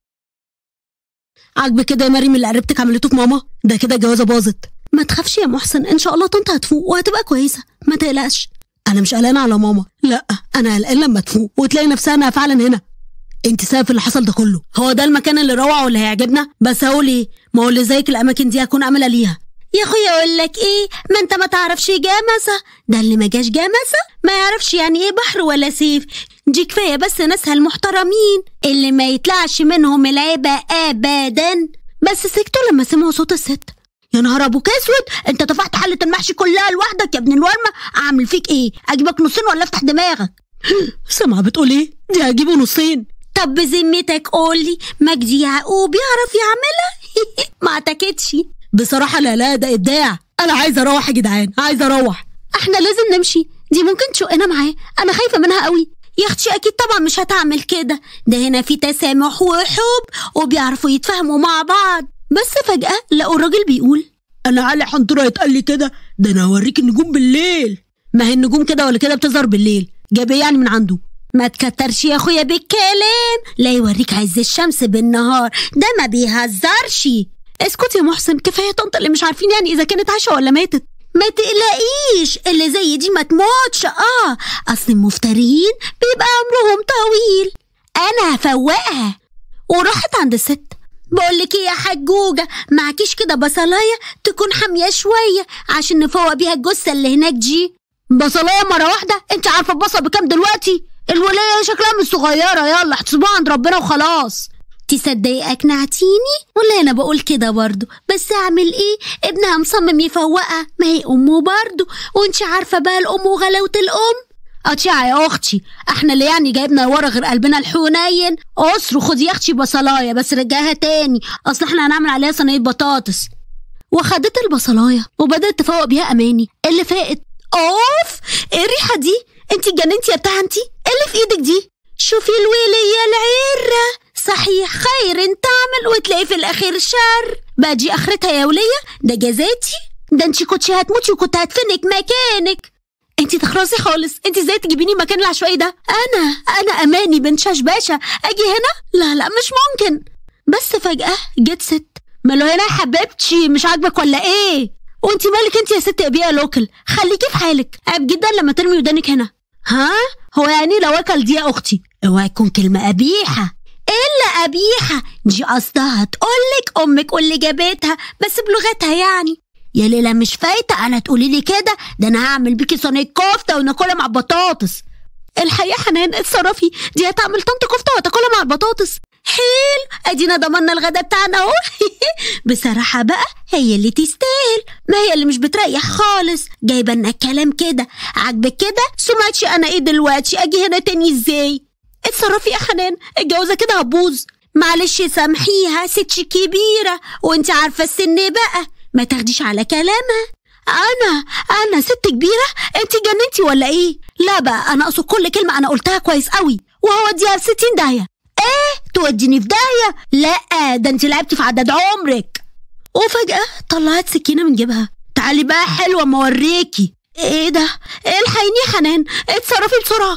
[SPEAKER 3] عاجبك كده يا مريم اللي قربتك عملته في ماما ده كده الجوازه باظت
[SPEAKER 1] ما تخافش يا محسن ان شاء الله طنط هتفوق وهتبقى كويسة ما تقلقش
[SPEAKER 3] انا مش قلقانه على ماما لا انا قلقان لما تفوق وتلاقي نفسها انها فعلا هنا انت سبب في اللي حصل ده كله هو ده المكان اللي روعه واللي هيعجبنا بس هقول ايه ما هو اللي زيك الاماكن دي هكون امله ليها
[SPEAKER 1] يا اخويا اقول لك ايه ما انت ما تعرفش جمسة ده اللي ما جاش جمسة ما يعرفش يعني ايه بحر ولا سيف دي كفايه بس ناسها المحترمين اللي ما يطلعش منهم العيبة ابدا بس سكتوا لما سمعوا صوت الست
[SPEAKER 3] يا نهار ابوك اسود انت دفعت حله المحشي كلها لوحدك يا ابن الورمه اعمل فيك ايه اجيبك نصين ولا افتح دماغك سامعه بتقول ايه دي هجيبه نصين
[SPEAKER 1] طب بذمتك قولي مجدي يعقوب يعرف يعملها ما اعتقدش
[SPEAKER 3] بصراحه لا لا ده ابداع انا عايزه اروح يا جدعان عايزه اروح
[SPEAKER 1] احنا لازم نمشي دي ممكن تشقنا معاه انا خايفه منها قوي يا اختي اكيد طبعا مش هتعمل كده ده هنا في تسامح وحب وبيعرفوا يتفاهموا مع بعض بس فجاه لقوا الراجل بيقول
[SPEAKER 3] انا علي حنطوره يتقال لي كده ده انا هوريك النجوم بالليل ما هي النجوم كده ولا كده بتظهر بالليل جاب ايه يعني من عنده
[SPEAKER 1] ما تكترش يا اخويا بالكلام لا يوريك عز الشمس بالنهار ده ما بيهزرش
[SPEAKER 2] اسكت يا محسن كفايه طنط اللي مش عارفين يعني اذا كانت عايشه ولا ماتت
[SPEAKER 1] ما تقلقيش اللي زي دي ما تموتش اه اصل المفترين بيبقى عمرهم طويل انا هفوقها وراحت عند الست بقول لك ايه يا حجوجه معكيش كده بصلايه تكون حاميه شويه عشان نفوق بيها الجثه اللي هناك دي
[SPEAKER 3] بصلايه مره واحده انت عارفه البصل بكام دلوقتي الولايه شكلها مش صغيره يلا احتسبوها عند ربنا وخلاص
[SPEAKER 1] تصدقي اقنعتيني ولا انا بقول كده برضو بس اعمل ايه ابنها مصمم يفوقها ما هي امه برضو وانت عارفه بقى الام وغلاوه الام
[SPEAKER 3] قطيعة يا اختي احنا اللي يعني جايبنا ورا غير قلبنا الحنين اسر خدي يا اختي بصلايه بس رجعها تاني اصل احنا هنعمل عليها صينيه بطاطس
[SPEAKER 2] وخدت البصلايه وبدات تفوق بيها اماني اللي فاقت اوف ايه الريحه دي انت اتجننتي يا بتاع انت ايه اللي في ايدك دي
[SPEAKER 1] شوفي الويلية العرة صحيح خير تعمل وتلاقي في الأخير شر بقى دي آخرتها يا ولية ده جزاتي ده انت كنتش هتموتي وكنت هدفنك مكانك
[SPEAKER 2] انت تخرسي خالص انت ازاي تجيبيني مكان العشوائي ده انا انا اماني بنت ششباشة اجي هنا لا لا مش ممكن بس فجأة جت ست ماله هنا يا حبيبتي مش عاجبك ولا ايه وانت مالك انت يا ست ابيها لوكل خليكي في حالك عيب جدا لما ترمي ودانك هنا ها هو يعني لو اكل دي يا اختي
[SPEAKER 1] اوعي تكون كلمة قبيحة إلا قبيحة دي قصدها تقولك أمك واللي جابتها بس بلغتها يعني يا ليلى مش فايتة أنا تقولي لي كده ده أنا هعمل بيكي صينية كفتة وناكلها مع بطاطس
[SPEAKER 2] الحقيقة حنان اتصرفي دي هتعمل طنط كفتة وهتاكلها مع البطاطس
[SPEAKER 1] حلو ادينا ضمنا الغدا بتاعنا اهو بصراحة بقى هي اللي تستاهل ما هي اللي مش بتريح خالص جايبة لنا الكلام كده عاجبك كده سمعتش انا ايه دلوقتي اجي هنا تاني ازاي
[SPEAKER 2] اتصرفي يا حنان الجوازة كده هتبوظ
[SPEAKER 1] معلش سامحيها ست كبيرة وانت عارفة السن بقى ما تاخديش على كلامها
[SPEAKER 2] انا انا ست كبيرة انت جننتي ولا ايه لا بقى انا اقصد كل كلمة انا قلتها كويس قوي وهوديها في 60 داهية
[SPEAKER 1] ايه توديني في داهية لا ده انت لعبتي في عدد عمرك
[SPEAKER 2] وفجأة طلعت سكينة من جيبها
[SPEAKER 1] تعالي بقى حلوة ما اوريكي
[SPEAKER 2] ايه ده الحقيني يا حنان اتصرفي بسرعة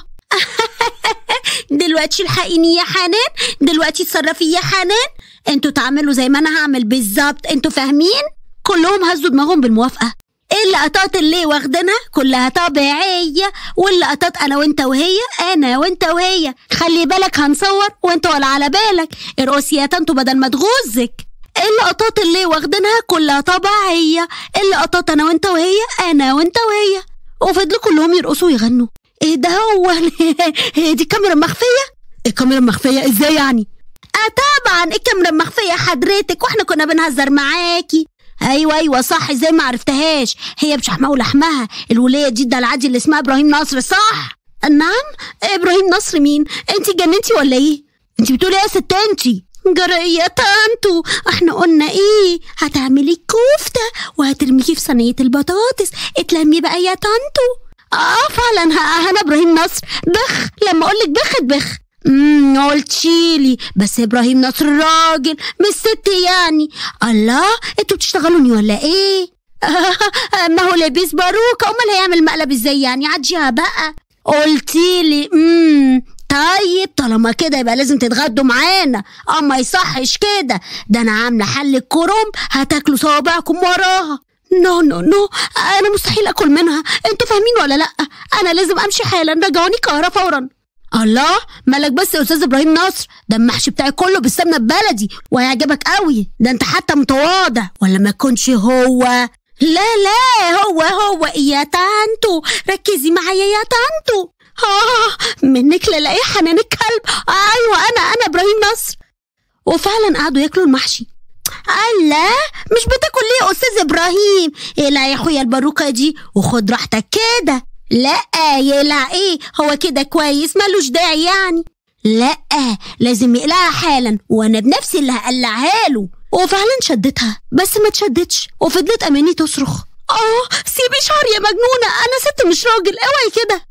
[SPEAKER 1] دلوقتي الحقيني يا حنان دلوقتي اتصرفي يا حنان انتوا تعملوا زي ما انا هعمل بالظبط انتوا فاهمين
[SPEAKER 2] كلهم هزوا دماغهم بالموافقة
[SPEAKER 1] اللقطات اللي واخدينها كلها طبيعية واللقطات أنا وأنت وهي أنا وأنت وهي خلي بالك هنصور وأنت ولا على بالك ارقصي يا طنط بدل ما تغزك اللقطات اللي واخدينها كلها طبيعية اللقطات أنا وأنت وهي أنا وأنت وهي
[SPEAKER 2] وفضلوا كلهم يرقصوا ويغنوا
[SPEAKER 1] ايه ده هو
[SPEAKER 2] هي دي الكاميرا المخفية؟
[SPEAKER 3] الكاميرا المخفية ازاي يعني؟
[SPEAKER 1] اه طبعا الكاميرا المخفية حضرتك واحنا كنا بنهزر معاكي ايوه ايوه صح زي ما عرفتهاش هي بشحمها ولحمها الوليه دي ده العادي اللي اسمها ابراهيم نصر صح
[SPEAKER 2] نعم ابراهيم نصر مين انت جننتي ولا ايه
[SPEAKER 1] انت بتقولي ايه يا ست انتي
[SPEAKER 2] جرى يا طنطو احنا قلنا ايه هتعملي كفتة وهترميكي في صينية البطاطس اتلمي بقى يا طنطو اه فعلا انا ابراهيم نصر بخ لما اقولك بخ بخ امم قلتيلي بس ابراهيم نصر راجل مش ست يعني الله انتوا بتشتغلوني ولا ايه ما هو لابس باروكه امال هيعمل مقلب ازاي يعني عديها بقى قلتيلي امم طيب طالما كده يبقى لازم تتغدوا معانا اه ما يصحش كده ده انا عامله حل الكرنب هتاكلوا صوابعكم وراها نو نو نو انا مستحيل اكل منها انتوا فاهمين ولا لا انا لازم امشي حالا رجعوني القاهره فورا الله مالك بس يا استاذ ابراهيم نصر ده المحشي بتاعي كله بالسمنه البلدي وهيعجبك قوي ده انت حتى متواضع ولا ما يكونش هو لا لا هو هو يا تانتو ركزي معايا يا تانتو اه منك للاقي حنان الكلب ايوه انا انا ابراهيم نصر وفعلا قعدوا ياكلوا المحشي الله مش بتاكل ليه يا استاذ ابراهيم يلا يا اخويا الباروكه دي وخد راحتك كده لا يلا ايه هو كده كويس ملوش داعي يعني لا لازم يقلعها حالا وانا بنفسي اللي هقلعها له وفعلا شدتها بس ما تشدتش وفضلت اماني تصرخ اه سيبي شعري يا مجنونه انا ست مش راجل اوعي كده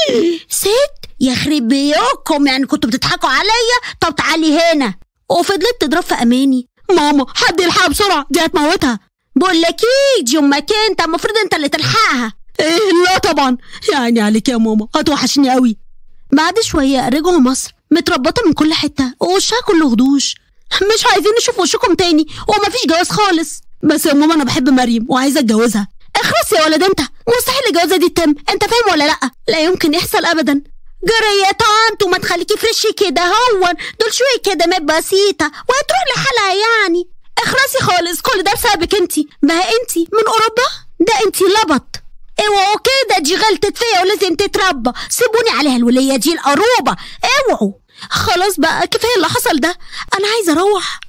[SPEAKER 2] ست يخرب بيوكم يعني كنتوا بتضحكوا عليا طب تعالي هنا وفضلت تضرب في اماني
[SPEAKER 3] ماما حد يلحقها بسرعه دي هتموتها
[SPEAKER 2] بقول لك ايه دي امك انت المفروض انت اللي تلحقها
[SPEAKER 3] ايه لا طبعا يعني عليك يا ماما هتوحشني قوي
[SPEAKER 2] بعد شويه رجعوا مصر متربطه من كل حته ووشها كله خدوش مش عايزين نشوف وشكم تاني ومفيش جواز خالص
[SPEAKER 3] بس يا ماما انا بحب مريم وعايزه اتجوزها
[SPEAKER 2] اخلص يا ولد انت مستحيل الجوازه دي تتم انت فاهم ولا لا لا يمكن يحصل ابدا جري يا طنط وما تخليكي فريشي كده هون دول شويه كده مات بسيطه وهتروح لحالها يعني اخلصي خالص كل ده بسببك انت ما انت من اوروبا ده انت لبط اوعوا كده دي غلطت فيا ولازم تتربى سيبوني عليها الوليه دي القروبه اوعوا خلاص بقى كفايه اللي حصل ده انا عايزه اروح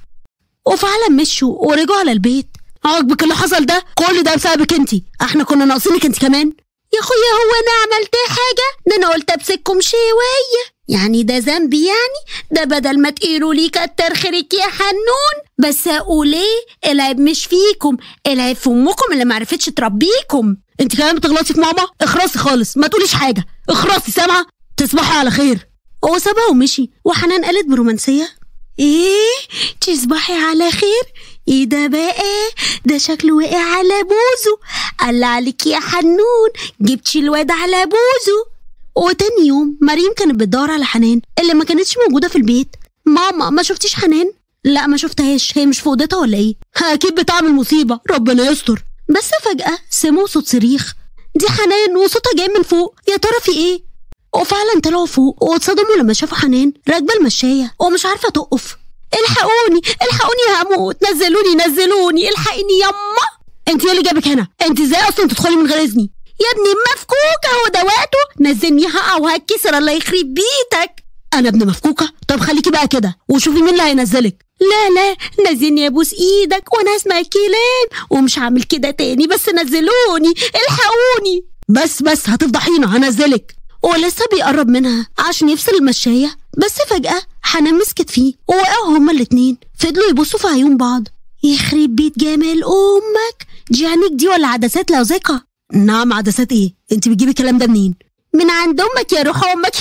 [SPEAKER 2] وفعلا مشوا ورجعوا على البيت
[SPEAKER 3] عاجبك اللي حصل ده كل ده بسببك انت احنا كنا ناقصينك انت كمان
[SPEAKER 2] يا اخويا هو انا عملت حاجه ده انا قلت امسككم شويه يعني ده ذنبي يعني ده بدل ما تقولوا لي كتر خيرك يا حنون بس اقول ايه العيب مش فيكم العيب في امكم اللي معرفتش تربيكم
[SPEAKER 3] انت كمان بتغلطي في ماما اخرسي خالص ما تقوليش حاجه اخرسي سامعه تصبحي على خير
[SPEAKER 2] هو سابها ومشي وحنان قالت برومانسيه ايه تصبحي على خير ايه ده بقى ده شكله وقع على بوزه قال عليك يا حنون جبتي الواد على بوزه وتاني يوم مريم كانت بتدور على حنان اللي ما كانتش موجوده في البيت ماما ما شفتيش حنان لا ما شفتهاش هي مش في اوضتها ولا ايه
[SPEAKER 3] اكيد بتعمل مصيبه ربنا يستر
[SPEAKER 2] بس فجاه سمعوا صوت صريخ دي حنان وصوتها جاي من فوق يا ترى في ايه وفعلا طلعوا فوق واتصدموا لما شافوا حنان راكبه المشايه ومش عارفه تقف الحقوني الحقوني هموت نزلوني نزلوني الحقيني يما
[SPEAKER 3] انت ايه اللي جابك هنا انت ازاي اصلا تدخلي من غير اذني
[SPEAKER 2] يا ابني مفكوكه هو ده وقته نزلني هقع وهتكسر الله يخرب بيتك
[SPEAKER 3] انا ابن مفكوكه طب خليكي بقى كده وشوفي مين اللي هينزلك
[SPEAKER 2] لا لا نزلني ابوس ايدك وانا هسمع الكلام ومش هعمل كده تاني بس نزلوني الحقوني
[SPEAKER 3] بس بس هتفضحينا هنزلك
[SPEAKER 2] ولسه بيقرب منها عشان يفصل المشاية بس فجأة حنان مسكت فيه ووقعوا هما الاتنين فضلوا يبصوا في عيون بعض يخرب بيت جمال أمك دي عينيك دي ولا عدسات لوزقة
[SPEAKER 3] نعم عدسات ايه انت بتجيبي الكلام ده منين
[SPEAKER 2] من عند أمك يا روح أمك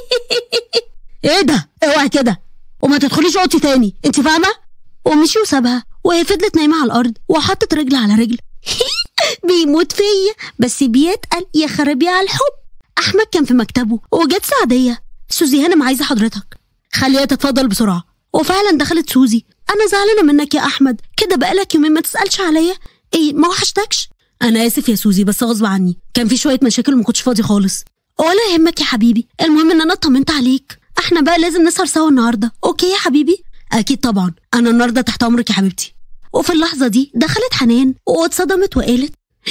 [SPEAKER 3] ايه ده اوعي كده وما تدخليش اوضتي تاني انت فاهمه
[SPEAKER 2] ومشي وسابها وهي فضلت نايمة على الأرض وحطت رجل على رجل بيموت فيا بس بيتقل يا خرابي على الحب احمد كان في مكتبه وجت سعديه سوزي هانم عايزه حضرتك
[SPEAKER 3] خليها تتفضل بسرعه
[SPEAKER 2] وفعلا دخلت سوزي انا زعلانه منك يا احمد كده بقالك يومين ما تسالش عليا ايه ما وحشتكش
[SPEAKER 3] انا اسف يا سوزي بس غصب عني كان في شويه مشاكل وما كنتش فاضي خالص
[SPEAKER 2] ولا يهمك يا حبيبي المهم ان انا اطمنت عليك احنا بقى لازم نسهر سوا النهارده اوكي يا حبيبي
[SPEAKER 3] اكيد طبعا انا النهارده تحت امرك يا حبيبتي
[SPEAKER 2] وفي اللحظه دي دخلت حنان واتصدمت وقالت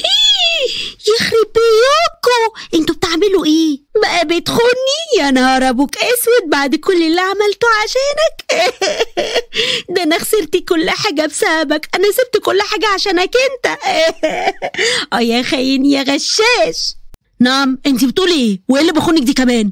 [SPEAKER 2] يخرب بيوكو انتوا بتعملوا ايه بقى بتخوني يا نهار ابوك اسود بعد كل اللي عملته عشانك ده انا خسرت كل حاجه بسببك انا سبت كل حاجه عشانك انت اه يا خاين يا غشاش
[SPEAKER 3] نعم انت بتقولي ايه وايه اللي بخونك دي كمان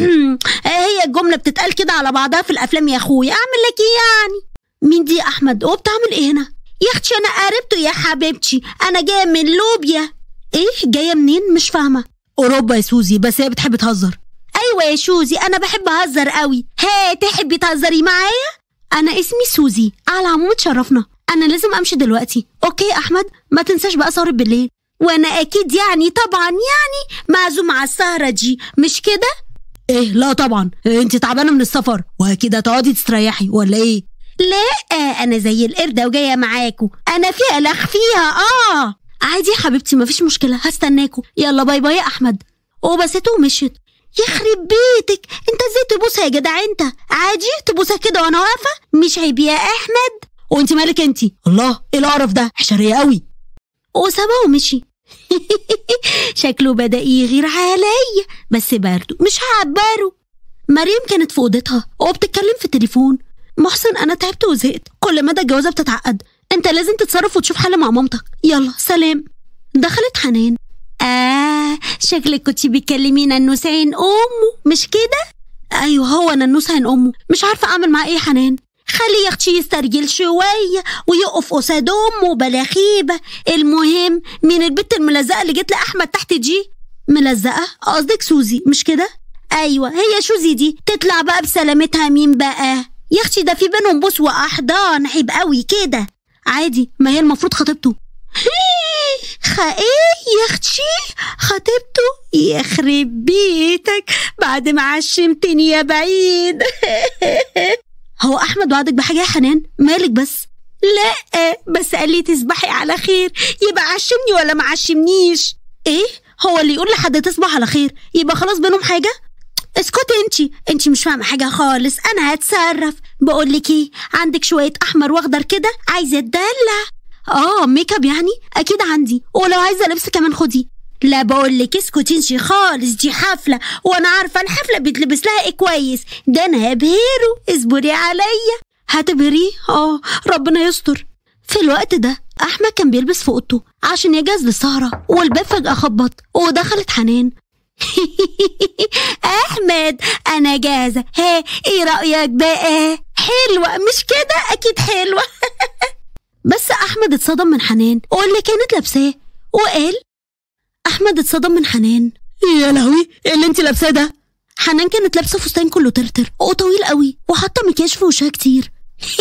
[SPEAKER 2] هي الجمله بتتقال كده على بعضها في الافلام يا اخويا اعمل لك ايه يعني مين دي يا احمد هو بتعمل ايه هنا يا اختي انا قربته يا حبيبتي انا جايه من لوبيا ايه جايه منين مش فاهمه
[SPEAKER 3] اوروبا يا سوزي بس هي بتحب تهزر
[SPEAKER 2] ايوه ايوه يا شوزي انا بحب اهزر قوي ها تحبي تهزري معايا
[SPEAKER 1] انا اسمي سوزي على العموم اتشرفنا انا لازم امشي دلوقتي اوكي يا احمد ما تنساش بقى سهرة بالليل
[SPEAKER 2] وانا اكيد يعني طبعا يعني معزوم على السهره دي مش كده
[SPEAKER 3] ايه لا طبعا انت تعبانه من السفر واكيد هتقعدي تستريحي ولا ايه
[SPEAKER 2] لا انا زي القرده وجايه معاكوا انا في الخ فيها اه
[SPEAKER 1] عادي يا حبيبتي مفيش مشكلة هستناكوا يلا باي باي يا أحمد وبسته ومشيت
[SPEAKER 2] يخرب بيتك انت ازاي تبوسها يا جدع انت عادي تبوسها كده وانا واقفه مش عيب يا احمد
[SPEAKER 3] وانت مالك انت الله ايه القرف ده حشريه قوي
[SPEAKER 1] وسابها ومشي
[SPEAKER 2] شكله بدأ يغير عليا بس برضه مش هعبره
[SPEAKER 1] مريم كانت في اوضتها وبتتكلم في التليفون محسن انا تعبت وزهقت كل مدى الجوازه بتتعقد انت لازم تتصرف وتشوف حل مع مامتك يلا سلام دخلت حنان
[SPEAKER 2] آه شكلك كنت بتكلمي نانوس عين أمه مش كده؟
[SPEAKER 1] أيوه هو نانوس عين أمه مش عارفة أعمل معاه إيه يا حنان
[SPEAKER 2] خلي يا اختي يسترجل شوية ويقف قصاد أمه بلا خيبة المهم مين البت الملزقة اللي جت لأحمد تحت دي؟
[SPEAKER 1] ملزقة؟ قصدك سوزي مش كده؟
[SPEAKER 2] أيوة هي شوزي دي تطلع بقى بسلامتها مين بقى؟ يا اختي ده في بينهم بوس وأحضان عيب قوي كده
[SPEAKER 1] عادي ما هي المفروض خطيبته
[SPEAKER 2] ايه يا اختي خطيبته يخرب بيتك بعد ما عشمتني يا بعيد
[SPEAKER 1] هو احمد وعدك بحاجه يا حنان مالك بس
[SPEAKER 2] لا بس قال لي تصبحي على خير يبقى عشمني ولا ما عشمنيش
[SPEAKER 1] ايه هو اللي يقول لحد تصبح على خير يبقى خلاص بينهم حاجه
[SPEAKER 2] اسكتي انتي انتي مش فاهمه حاجه خالص انا هتصرف بقول لك ايه عندك شويه احمر واخضر كده عايزه اتدلع
[SPEAKER 1] اه ميك اب يعني اكيد عندي ولو عايزه لبس كمان خدي
[SPEAKER 2] لا بقول لك اسكتي انتي خالص دي حفله وانا عارفه الحفله بيتلبس لها ايه كويس ده انا هبهره اصبري عليا
[SPEAKER 1] هتبهريه اه ربنا يستر في الوقت ده احمد كان بيلبس في اوضته عشان يجهز للسهره والباب فجاه خبط ودخلت حنان
[SPEAKER 2] احمد انا جاهزه ها ايه رايك بقى حلوه مش كده اكيد حلوه
[SPEAKER 1] بس احمد اتصدم من حنان واللي كانت لابساه وقال احمد اتصدم من حنان
[SPEAKER 3] يا لهوي ايه اللي انت لابساه ده
[SPEAKER 1] حنان كانت لابسه فستان كله ترتر وطويل قوي وحاطه مكياج في وشها كتير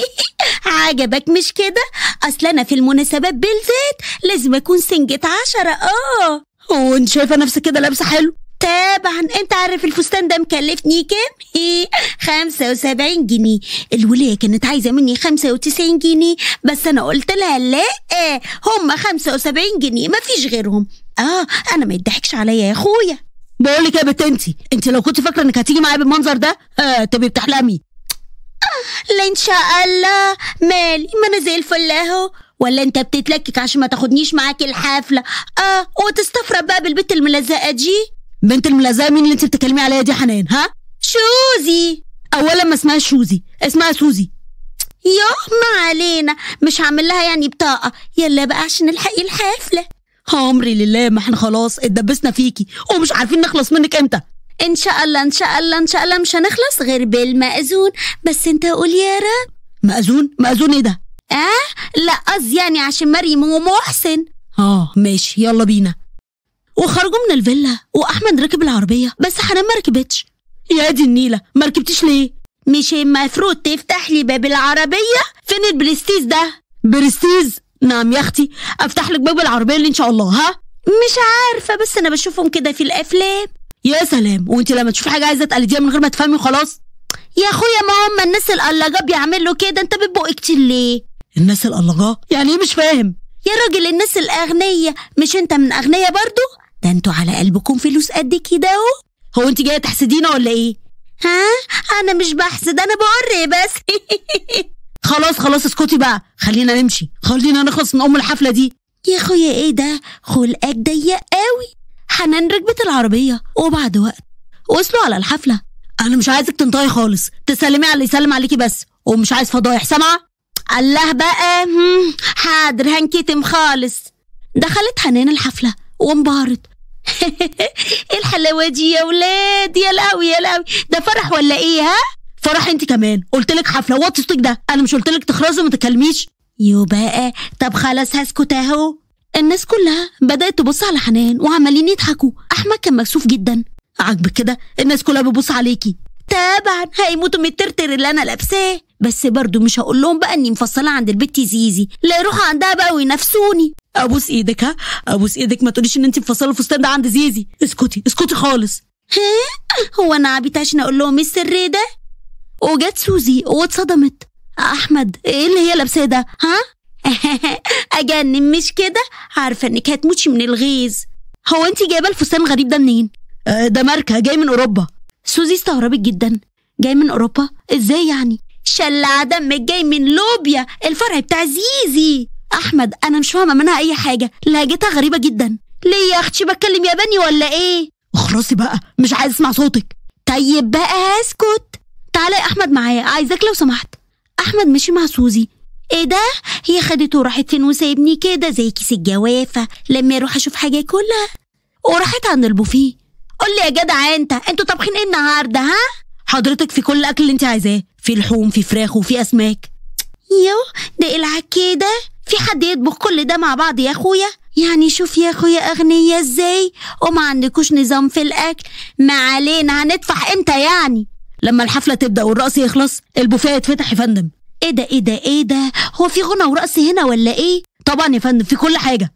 [SPEAKER 2] عجبك مش كده اصل انا في المناسبات بالذات لازم اكون سنجة عشرة اه
[SPEAKER 3] هو انت شايفه نفسك كده لابسه حلو
[SPEAKER 2] طبعا انت عارف الفستان ده مكلفني كام؟ خمسة وسبعين جنيه الولية كانت عايزة مني خمسة وتسعين جنيه بس انا قلت لها لا هم خمسة وسبعين جنيه مفيش غيرهم اه انا ما يضحكش عليا يا اخويا
[SPEAKER 3] بقول لك يا بنت انت انت لو كنت فاكره انك هتيجي معايا بالمنظر ده آه تبقي بتحلمي
[SPEAKER 2] لا ان شاء الله مالي ما انا زي الفل اهو ولا انت بتتلكك عشان ما تاخدنيش معاك الحفله اه وتستفرد بقى بالبت الملزقه دي
[SPEAKER 3] بنت الملزقه مين اللي انت بتتكلمي عليها دي حنان ها
[SPEAKER 2] شوزي
[SPEAKER 3] اولا ما اسمهاش شوزي اسمها سوزي
[SPEAKER 2] يوه ما علينا مش هعمل لها يعني بطاقه يلا بقى عشان نلحقي الحفله
[SPEAKER 3] امري لله ما احنا خلاص اتدبسنا فيكي ومش عارفين نخلص منك امتى
[SPEAKER 2] ان شاء الله ان شاء الله ان شاء الله مش هنخلص غير بالمأذون بس انت قول يا رب
[SPEAKER 3] مأذون مأذون ايه ده
[SPEAKER 2] اه لا قصدي يعني عشان مريم ومحسن
[SPEAKER 3] اه ماشي يلا بينا
[SPEAKER 1] وخرجوا من الفيلا واحمد ركب العربيه بس حنان ما ركبتش
[SPEAKER 3] يا دي النيله ما ركبتيش ليه
[SPEAKER 2] مش المفروض تفتح لي باب العربيه
[SPEAKER 3] فين البرستيز ده برستيز نعم يا اختي افتح لك باب العربيه اللي ان شاء الله ها
[SPEAKER 2] مش عارفه بس انا بشوفهم كده في الافلام
[SPEAKER 3] يا سلام وانت لما تشوفي حاجه عايزه تقلديها من غير ما تفهمي وخلاص
[SPEAKER 2] يا اخويا ما هم الناس القلاجه بيعملوا كده انت بتبقى كتير ليه
[SPEAKER 3] الناس القلاجه يعني ايه مش فاهم
[SPEAKER 2] يا راجل الناس الاغنيه مش انت من اغنيه برضو ده انتوا على قلبكم فلوس قد كده اهو
[SPEAKER 3] هو انت جايه تحسدينا ولا ايه
[SPEAKER 2] ها انا مش بحسد انا بوري بس
[SPEAKER 3] خلاص خلاص اسكتي بقى خلينا نمشي خلينا نخلص من ام الحفله دي
[SPEAKER 2] يا اخويا ايه ده خلقك ضيق قوي
[SPEAKER 1] حنان ركبت العربيه وبعد وقت وصلوا على الحفله
[SPEAKER 3] انا مش عايزك تنطقي خالص تسلمي على اللي يسلم عليكي بس ومش عايز فضايح سامعه
[SPEAKER 2] الله بقى حاضر هنكتم خالص
[SPEAKER 1] دخلت حنان الحفله وانبهرت
[SPEAKER 2] ايه الحلاوه دي يا ولاد يا لهوي يا لهوي ده فرح ولا ايه ها
[SPEAKER 3] فرح انت كمان قلت لك حفله وات صوتك ده انا مش قلت لك تخرجي وما تتكلميش
[SPEAKER 2] يو بقى طب خلاص هسكت اهو
[SPEAKER 1] الناس كلها بدات تبص على حنان وعمالين يضحكوا احمد كان مكسوف جدا
[SPEAKER 3] عاجبك كده الناس كلها بتبص عليكي
[SPEAKER 2] طبعا هيموتوا من الترتر اللي انا لابساه بس برضو مش هقول لهم بقى اني مفصله عند البت زيزي لا يروحوا عندها بقى وينافسوني
[SPEAKER 3] ابوس ايدك ها ابوس ايدك ما تقوليش ان انت مفصله الفستان ده عند زيزي اسكتي اسكتي خالص
[SPEAKER 2] هو انا عبيت عشان اقول لهم السر ده وجت سوزي واتصدمت احمد ايه اللي هي لابساه ده ها اجنن مش كده عارفه انك هتموتي من الغيظ هو انت جايبه الفستان الغريب ده منين
[SPEAKER 3] آه، ده ماركه جاي من اوروبا
[SPEAKER 2] سوزي استغربت جدا جاي من اوروبا ازاي يعني شلع دمك جاي من لوبيا الفرع بتاع زيزي احمد انا مش فاهمه منها اي حاجه لهجتها غريبه جدا ليه يا اختي بتكلم ياباني ولا ايه
[SPEAKER 3] اخرسي بقى مش عايز اسمع صوتك
[SPEAKER 2] طيب بقى اسكت تعالى يا احمد معايا عايزاك لو سمحت احمد مشي مع سوزي ايه ده هي خدته وراحت فين وسايبني كده زي كيس الجوافه لما اروح اشوف حاجه كلها وراحت عند البوفيه قول لي يا جدع انت انتوا طابخين ايه النهارده ها
[SPEAKER 3] حضرتك في كل الاكل اللي انت عايزاه في لحوم في فراخ وفي اسماك
[SPEAKER 2] يو ده العك كده في حد يطبخ كل ده مع بعض يا اخويا يعني شوف يا اخويا اغنية ازاي وما عندكوش نظام في الاكل ما علينا هندفع امتى يعني
[SPEAKER 3] لما الحفله تبدا والرقص يخلص البوفيه يتفتح يا فندم
[SPEAKER 2] ايه ده ايه ده ايه ده هو في غنى ورقص هنا ولا ايه
[SPEAKER 3] طبعا يا فندم في كل حاجه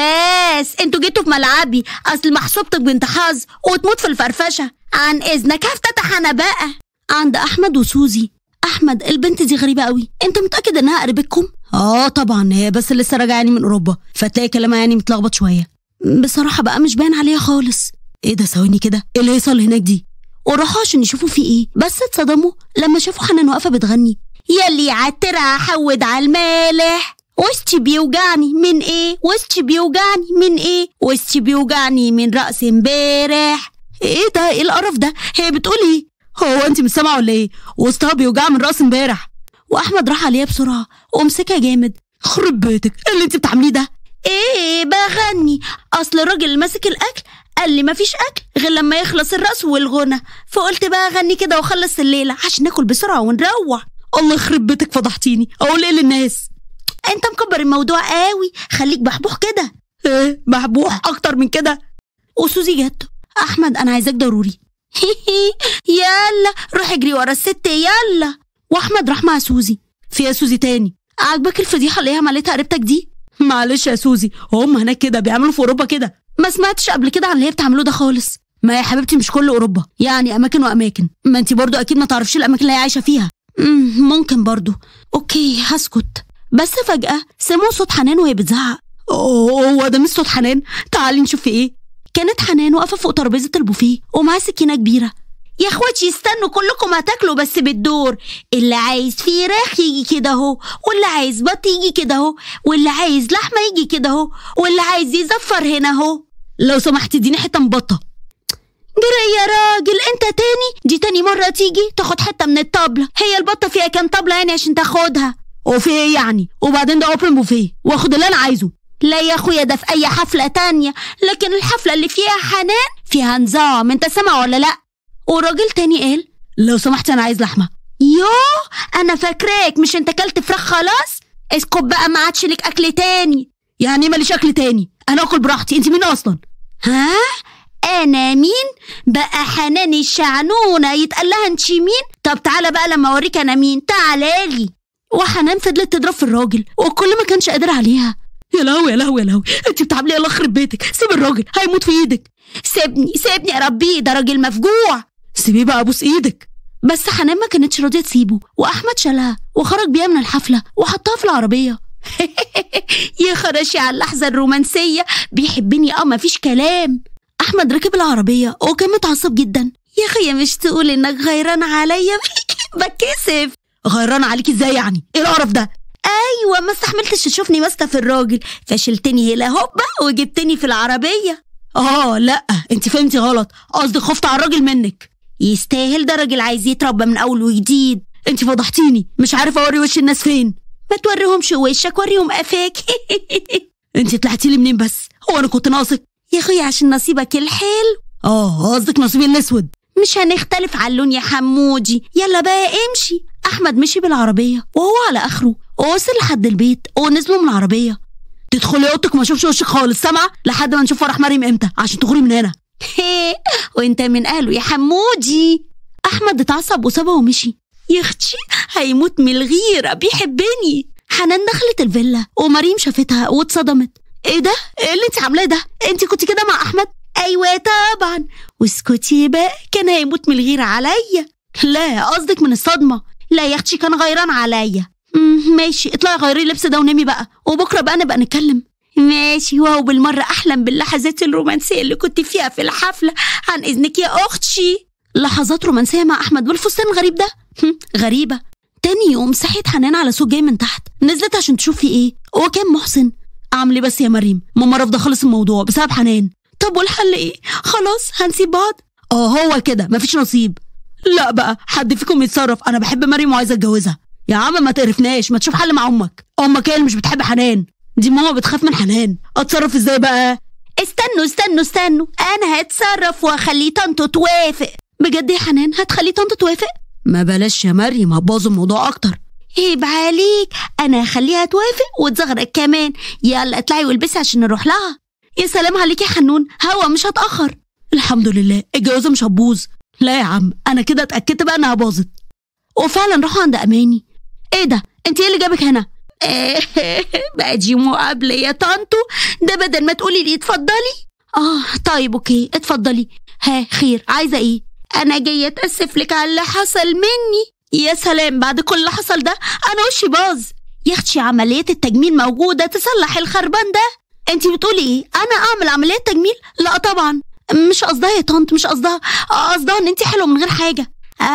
[SPEAKER 2] بس انتوا جيتوا في ملعبي اصل محسوبتك بنت حظ وتموت في الفرفشه عن اذنك هفتتح انا بقى عند احمد وسوزي احمد البنت دي غريبه قوي انت متاكد انها قريبتكم
[SPEAKER 3] اه طبعا هي بس لسه راجعه يعني من اوروبا فتلاقي كلامها يعني متلخبط شويه
[SPEAKER 2] بصراحه بقى مش باين عليها خالص
[SPEAKER 3] ايه ده ثواني كده ايه اللي هيصل هناك دي
[SPEAKER 2] وراحوا عشان يشوفوا في ايه بس اتصدموا لما شافوا حنان واقفه بتغني يلي عالترعه حود على المالح وسطي بيوجعني من ايه وسطي بيوجعني من ايه وسطي بيوجعني من رأس امبارح
[SPEAKER 3] ايه ده ايه القرف ده هي بتقول ايه هو انت مش سامعه ولا ايه وسطها بيوجع من راس امبارح
[SPEAKER 2] واحمد راح عليها بسرعه ومسكها جامد
[SPEAKER 3] خرب بيتك ايه اللي انت بتعمليه ده
[SPEAKER 2] ايه بغني اصل الراجل اللي ماسك الاكل قال لي مفيش اكل غير لما يخلص الرقص والغنى فقلت بقى اغني كده واخلص الليله عشان ناكل بسرعه ونروح
[SPEAKER 3] الله يخرب بيتك فضحتيني اقول ايه للناس
[SPEAKER 2] انت مكبر الموضوع قوي خليك بحبوح كده
[SPEAKER 3] ايه محبوح اكتر من كده
[SPEAKER 2] وسوزي جت احمد انا عايزاك ضروري يلا روح اجري ورا الست يلا واحمد راح مع سوزي
[SPEAKER 3] في يا سوزي تاني
[SPEAKER 2] عاجبك الفضيحه اللي هي عملتها قريبتك دي
[SPEAKER 3] معلش يا سوزي هم هناك كده بيعملوا في اوروبا كده
[SPEAKER 2] ما سمعتش قبل كده عن اللي هي بتعمله ده خالص
[SPEAKER 3] ما يا حبيبتي مش كل اوروبا يعني اماكن واماكن ما انت برضو اكيد ما تعرفش الاماكن اللي هي عايشه فيها
[SPEAKER 2] مم، ممكن برضو اوكي هسكت بس فجأة سمعوا صوت حنان وهي بتزعق
[SPEAKER 3] اوه هو ده مش صوت حنان تعالي نشوف في ايه
[SPEAKER 2] كانت حنان واقفة فوق ترابيزة البوفيه ومعاها سكينة كبيرة يا اخواتي استنوا كلكم هتاكلوا بس بالدور اللي عايز فراخ يجي كده اهو واللي عايز بط يجي كده اهو واللي عايز لحمة يجي كده اهو واللي عايز يزفر هنا اهو
[SPEAKER 3] لو سمحت اديني حته مبطه
[SPEAKER 2] جري يا راجل انت تاني دي تاني مرة تيجي تاخد حتة من الطبلة هي البطة فيها كام طبلة يعني عشان تاخدها
[SPEAKER 3] وفي ايه يعني وبعدين ده اوبن بوفيه واخد اللي انا عايزه
[SPEAKER 2] لا يا اخويا ده في اي حفلة تانية لكن الحفلة اللي فيها حنان فيها نظام انت سامع ولا لا وراجل تاني قال
[SPEAKER 3] لو سمحت انا عايز لحمه
[SPEAKER 2] يوه انا فاكراك مش انت كلت فراخ خلاص اسكت بقى ما عادش لك اكل تاني
[SPEAKER 3] يعني ايه ماليش اكل تاني انا اكل براحتي انت مين اصلا
[SPEAKER 2] ها انا مين بقى حنان الشعنونة يتقال لها انت مين طب تعالى بقى لما اوريك انا مين تعالى لي وحنان فضلت تضرب في الراجل وكل ما كانش قادر عليها
[SPEAKER 3] يا لهوي يا لهوي يا لهوي انت بتعملي ايه الله يخرب بيتك سيب الراجل هيموت في ايدك
[SPEAKER 2] سيبني سيبني يا ربي ده راجل مفجوع
[SPEAKER 3] سيبيه بقى ابوس ايدك
[SPEAKER 2] بس حنان ما كانتش راضيه تسيبه واحمد شالها وخرج بيها من الحفله وحطها في العربيه يا خراشي على اللحظه الرومانسيه بيحبني اه مفيش كلام احمد ركب العربيه وكان متعصب جدا يا اخي مش تقول انك غيران عليا بتكسف
[SPEAKER 3] غيران عليكي ازاي يعني ايه القرف ده
[SPEAKER 2] ايوه ما استحملتش تشوفني ماسكه في الراجل فشلتني هلا هوبا وجبتني في العربيه
[SPEAKER 3] اه لا انت فهمتي غلط قصدي خفت على الراجل منك
[SPEAKER 2] يستاهل ده راجل عايز يتربى من اول وجديد
[SPEAKER 3] انت فضحتيني مش عارفه اوري وش الناس فين
[SPEAKER 2] ما توريهمش وشك وريهم قفاك
[SPEAKER 3] انت طلعتي لي منين بس هو انا كنت ناقصك
[SPEAKER 2] يا اخويا عشان نصيبك الحلو
[SPEAKER 3] اه قصدك نصيبي الاسود
[SPEAKER 2] مش هنختلف على اللون يا حمودي يلا بقى امشي احمد مشي بالعربيه وهو على اخره ووصل لحد البيت ونزلوا من العربيه
[SPEAKER 3] تدخلي اوضتك وما اشوفش وشك خالص سامعه لحد ما نشوف فرح مريم امتى عشان تغوري من هنا
[SPEAKER 1] وانت من اهله يا حمودي احمد اتعصب وسابها ومشي يا اختي هيموت من الغيره بيحبني حنان دخلت الفيلا ومريم شافتها واتصدمت ايه ده ايه اللي انت عاملاه ده انت كنت كده مع احمد ايوه طبعا واسكتي بقى كان هيموت من الغيره عليا لا قصدك من الصدمه لا يا اختي كان غيران عليا مم، ماشي اطلعي غيري اللبس ده ونامي بقى وبكره بقى نبقى نتكلم ماشي وهو بالمره احلم باللحظات الرومانسيه اللي كنت فيها في الحفله عن اذنك يا اختي لحظات رومانسيه مع احمد بالفستان الغريب ده هم، غريبه تاني يوم صحيت حنان على صوت جاي من تحت نزلت عشان تشوف في ايه هو كان محسن اعمل ايه بس يا مريم ماما رافضه خالص الموضوع بسبب حنان طب والحل ايه خلاص هنسيب بعض اه هو كده مفيش نصيب لا بقى حد فيكم يتصرف انا بحب مريم وعايزه اتجوزها يا عم ما تقرفناش ما تشوف حل مع امك امك هي اللي مش بتحب حنان دي ماما بتخاف من حنان اتصرف ازاي بقى استنوا استنوا استنوا انا هتصرف واخلي طنط توافق بجد يا حنان هتخلي طنط توافق ما بلاش يا مريم هتبوظ الموضوع اكتر عيب عليك انا هخليها توافق وتزغرق كمان يلا اطلعي والبسي عشان نروح لها يا سلام عليك يا حنون هوا مش هتاخر الحمد لله الجوازه مش هتبوظ لا يا عم انا كده اتاكدت بقى انها باظت وفعلا راحوا عند اماني ايه ده انت ايه اللي جابك هنا بقى دي مقابله يا طنطو ده بدل ما تقولي لي اتفضلي اه طيب اوكي اتفضلي ها خير عايزه ايه انا جايه اتاسف لك على اللي حصل مني يا سلام بعد كل اللي حصل ده انا وشي باظ يا اختي عمليه التجميل موجوده تصلح الخربان ده انت بتقولي ايه انا اعمل عمليه تجميل لا طبعا مش قصدها يا طنط مش قصدها قصدها ان انت حلوه من غير حاجه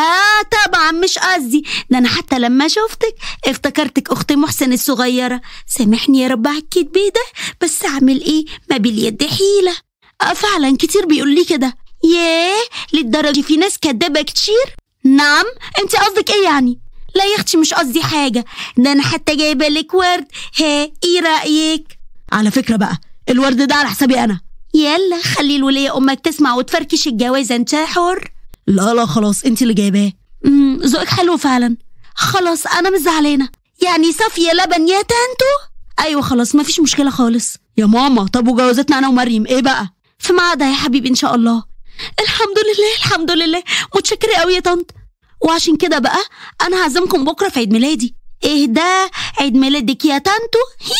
[SPEAKER 1] اه طبعا مش قصدي ده انا حتى لما شفتك افتكرتك اخت محسن الصغيره سامحني يا رب على الكدب ده بس اعمل ايه ما باليد حيله آه فعلا كتير بيقول لي كده ياه للدرجه في ناس كدابه كتير نعم انت قصدك ايه يعني لا يا اختي مش قصدي حاجه ده انا حتى جايبه لك ورد ها ايه رايك على فكره بقى الورد ده على حسابي انا يلا خلي الولية امك تسمع وتفركش الجوازه انت حر لا لا خلاص انت اللي جايباه امم ذوقك حلو فعلا خلاص انا مش زعلانه يعني صافيه لبن يا تانتو ايوه خلاص مفيش مشكله خالص يا ماما طب وجوازتنا انا ومريم ايه بقى في ميعادها يا حبيبي ان شاء الله الحمد لله الحمد لله متشكره قوي يا طنط وعشان كده بقى انا هعزمكم بكره في عيد ميلادي ايه ده عيد ميلادك يا طنطو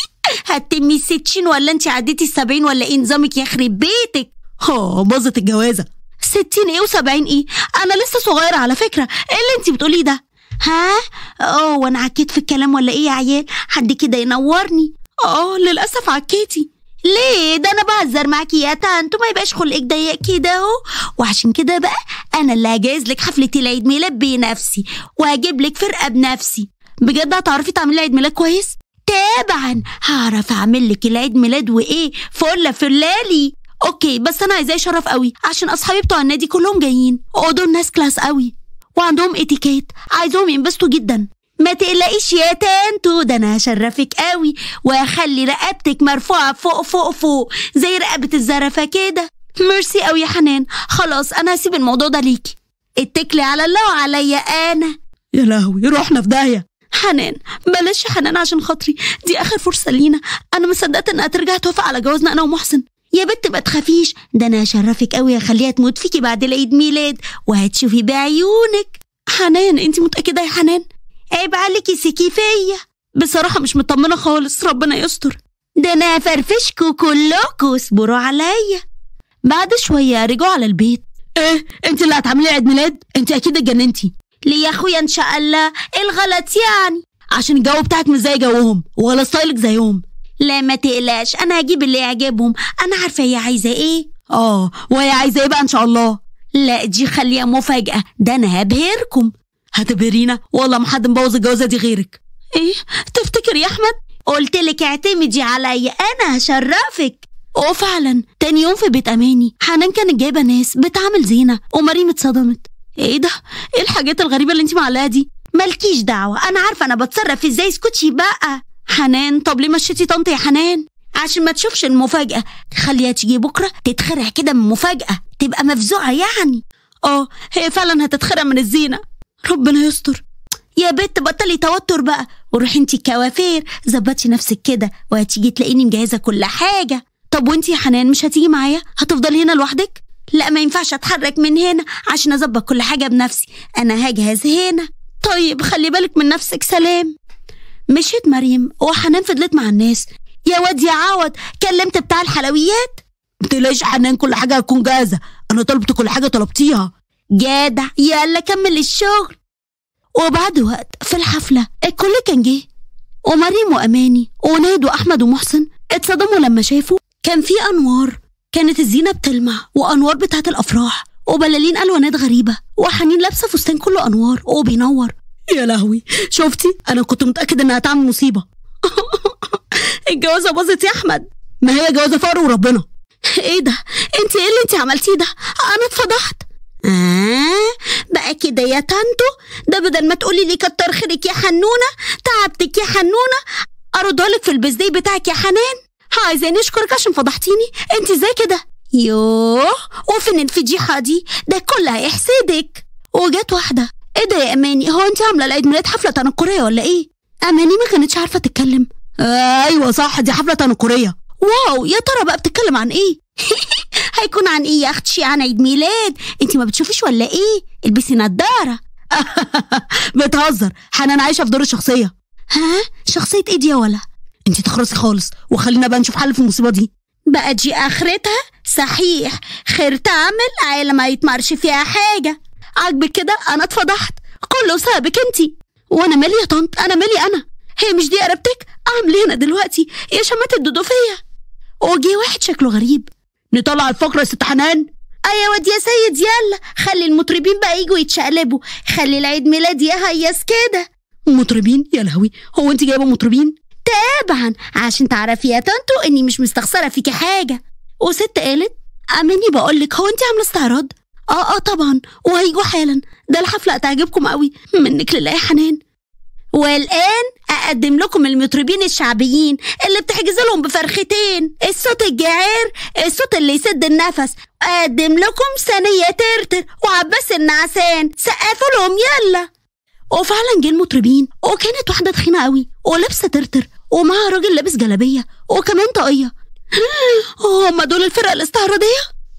[SPEAKER 1] هتتمي الستين ولا انت عديتي السبعين ولا ايه نظامك يخرب بيتك اه باظت الجوازه ستين ايه وسبعين ايه انا لسه صغيره على فكره ايه اللي انت بتقوليه ده ها اه وانا عكيت في الكلام ولا ايه يا عيال حد كده ينورني اه للاسف عكيتي ليه ده انا بهزر معاكي يا تانتو ما يبقاش خلقك ضيق كده اهو وعشان كده بقى انا اللي هجهز لك حفله العيد ميلاد بنفسي وهجيب لك فرقه بنفسي بجد هتعرفي تعملي عيد ميلاد كويس طبعا هعرف اعمل لك العيد ميلاد وايه فله فلالي اوكي بس انا عايزاه شرف قوي عشان اصحابي بتوع النادي كلهم جايين ودول ناس كلاس قوي وعندهم اتيكيت عايزهم ينبسطوا جدا ما تقلقيش يا تانتو ده انا هشرفك قوي وهخلي رقبتك مرفوعه فوق فوق فوق زي رقبه الزرافه كده ميرسي قوي يا حنان خلاص انا هسيب الموضوع ده ليكي اتكلي على الله وعليا انا يا لهوي رحنا في داهيه حنان بلاش يا حنان عشان خاطري دي اخر فرصه لينا انا ما صدقت انها ترجع توافق على جوازنا انا ومحسن يا بت ما تخافيش ده انا هشرفك قوي هخليها تموت فيكي بعد العيد ميلاد وهتشوفي بعيونك حنان انت متاكده يا حنان عيب عليكي سكي فيا بصراحه مش مطمنه خالص ربنا يستر ده انا هفرفشكوا كلكوا اصبروا عليا بعد شويه رجعوا على البيت ايه انت اللي هتعملي عيد ميلاد انت اكيد اتجننتي ليه يا اخويا ان شاء الله ايه الغلط يعني عشان الجو بتاعك مش زي جوهم ولا ستايلك زيهم لا ما تقلقش انا هجيب اللي يعجبهم انا عارفه هي عايزه ايه اه وهي عايزه ايه بقى ان شاء الله لا دي خليها مفاجاه ده انا هبهركم هتبهرينا والله ما حد مبوظ الجوازه دي غيرك ايه تفتكر يا احمد قلت لك اعتمدي عليا انا هشرفك وفعلا تاني يوم في بيت اماني حنان كانت جايبه ناس بتعمل زينه ومريم اتصدمت ايه ده ايه الحاجات الغريبه اللي انت معلقاها دي مالكيش دعوه انا عارفه انا بتصرف ازاي اسكتي بقى حنان طب ليه مشيتي طنط يا حنان عشان ما تشوفش المفاجأة خليها تيجي بكرة تتخرع كده من مفاجأة تبقى مفزوعة يعني اه هي فعلا هتتخرع من الزينة ربنا يستر يا بت بطلي توتر بقى وروحي انتي الكوافير ظبطي نفسك كده وهتيجي تلاقيني مجهزة كل حاجة طب وانتي يا حنان مش هتيجي معايا هتفضلي هنا لوحدك لا ما ينفعش اتحرك من هنا عشان اظبط كل حاجه بنفسي انا هجهز هنا طيب خلي بالك من نفسك سلام مشيت مريم وحنان فضلت مع الناس يا واد يا عوض كلمت بتاع الحلويات
[SPEAKER 3] متقلقش حنان كل حاجه هتكون جاهزه انا طلبت كل حاجه طلبتيها
[SPEAKER 1] جدع يلا كمل الشغل وبعد وقت في الحفلة الكل كان جه ومريم وأماني وناد وأحمد ومحسن اتصدموا لما شافوا كان في أنوار كانت الزينة بتلمع وأنوار بتاعت الأفراح وبلالين ألوانات غريبة وحنين لابسة فستان كله أنوار وبينور
[SPEAKER 3] يا لهوي شفتي انا كنت متاكد انها هتعمل مصيبه
[SPEAKER 1] الجوازة باظت يا أحمد
[SPEAKER 3] ما هي جوازه فقر وربنا
[SPEAKER 1] ايه ده انت ايه اللي انت عملتيه ده انا اتفضحت آه بقى كده يا تانتو ده بدل ما تقولي لي كتر خيرك يا حنونه تعبتك يا حنونه اردها لك في البزدي بتاعك يا حنان عايزاني اشكرك عشان فضحتيني انت ازاي كده يوه وفين الفضيحه دي ده كل هيحسدك وجت واحده ايه ده يا اماني هو انت عامله العيد ميلاد حفله تنكريه ولا ايه اماني ما كانتش عارفه تتكلم
[SPEAKER 3] آه ايوه صح دي حفله تنكريه
[SPEAKER 1] واو يا ترى بقى بتتكلم عن ايه هيكون عن ايه يا اختي عن عيد ميلاد انت ما بتشوفيش ولا ايه البسي نضاره
[SPEAKER 3] بتهزر حنان عايشه في دور الشخصيه
[SPEAKER 1] ها شخصيه ايه دي يا ولا
[SPEAKER 3] انت تخرسي خالص وخلينا بقى نشوف حل في المصيبه دي
[SPEAKER 1] بقى دي اخرتها صحيح خير تعمل عيلة ما يتمرش فيها حاجة عاجبك كده انا اتفضحت كله سابك انتي وانا مالي يا طنط انا مالي انا هي مش دي قربتك اعمل هنا دلوقتي يا شمات الدودوفية وجي واحد شكله غريب
[SPEAKER 3] نطلع الفقره يا ست حنان
[SPEAKER 1] ايوه واد يا سيد يلا خلي المطربين بقى يجوا يتشقلبوا خلي العيد ميلاد يهيس كده
[SPEAKER 3] مطربين يا لهوي هو انت جايبه مطربين
[SPEAKER 1] طبعا عشان تعرفي يا طنطو اني مش مستخسره فيكي حاجه وست قالت اماني بقول لك هو انت عامله استعراض اه اه طبعا وهيجوا حالا ده الحفله هتعجبكم قوي منك لله يا حنان والان اقدم لكم المطربين الشعبيين اللي بتحجز لهم بفرختين الصوت الجعير الصوت اللي يسد النفس اقدم لكم ثانيه ترتر وعباس النعسان سقفوا لهم يلا وفعلا جه المطربين وكانت واحده تخينه قوي ولابسه ترتر ومعاها راجل لابس جلابيه وكمان طاقيه هما دول الفرقه الاستعراضيه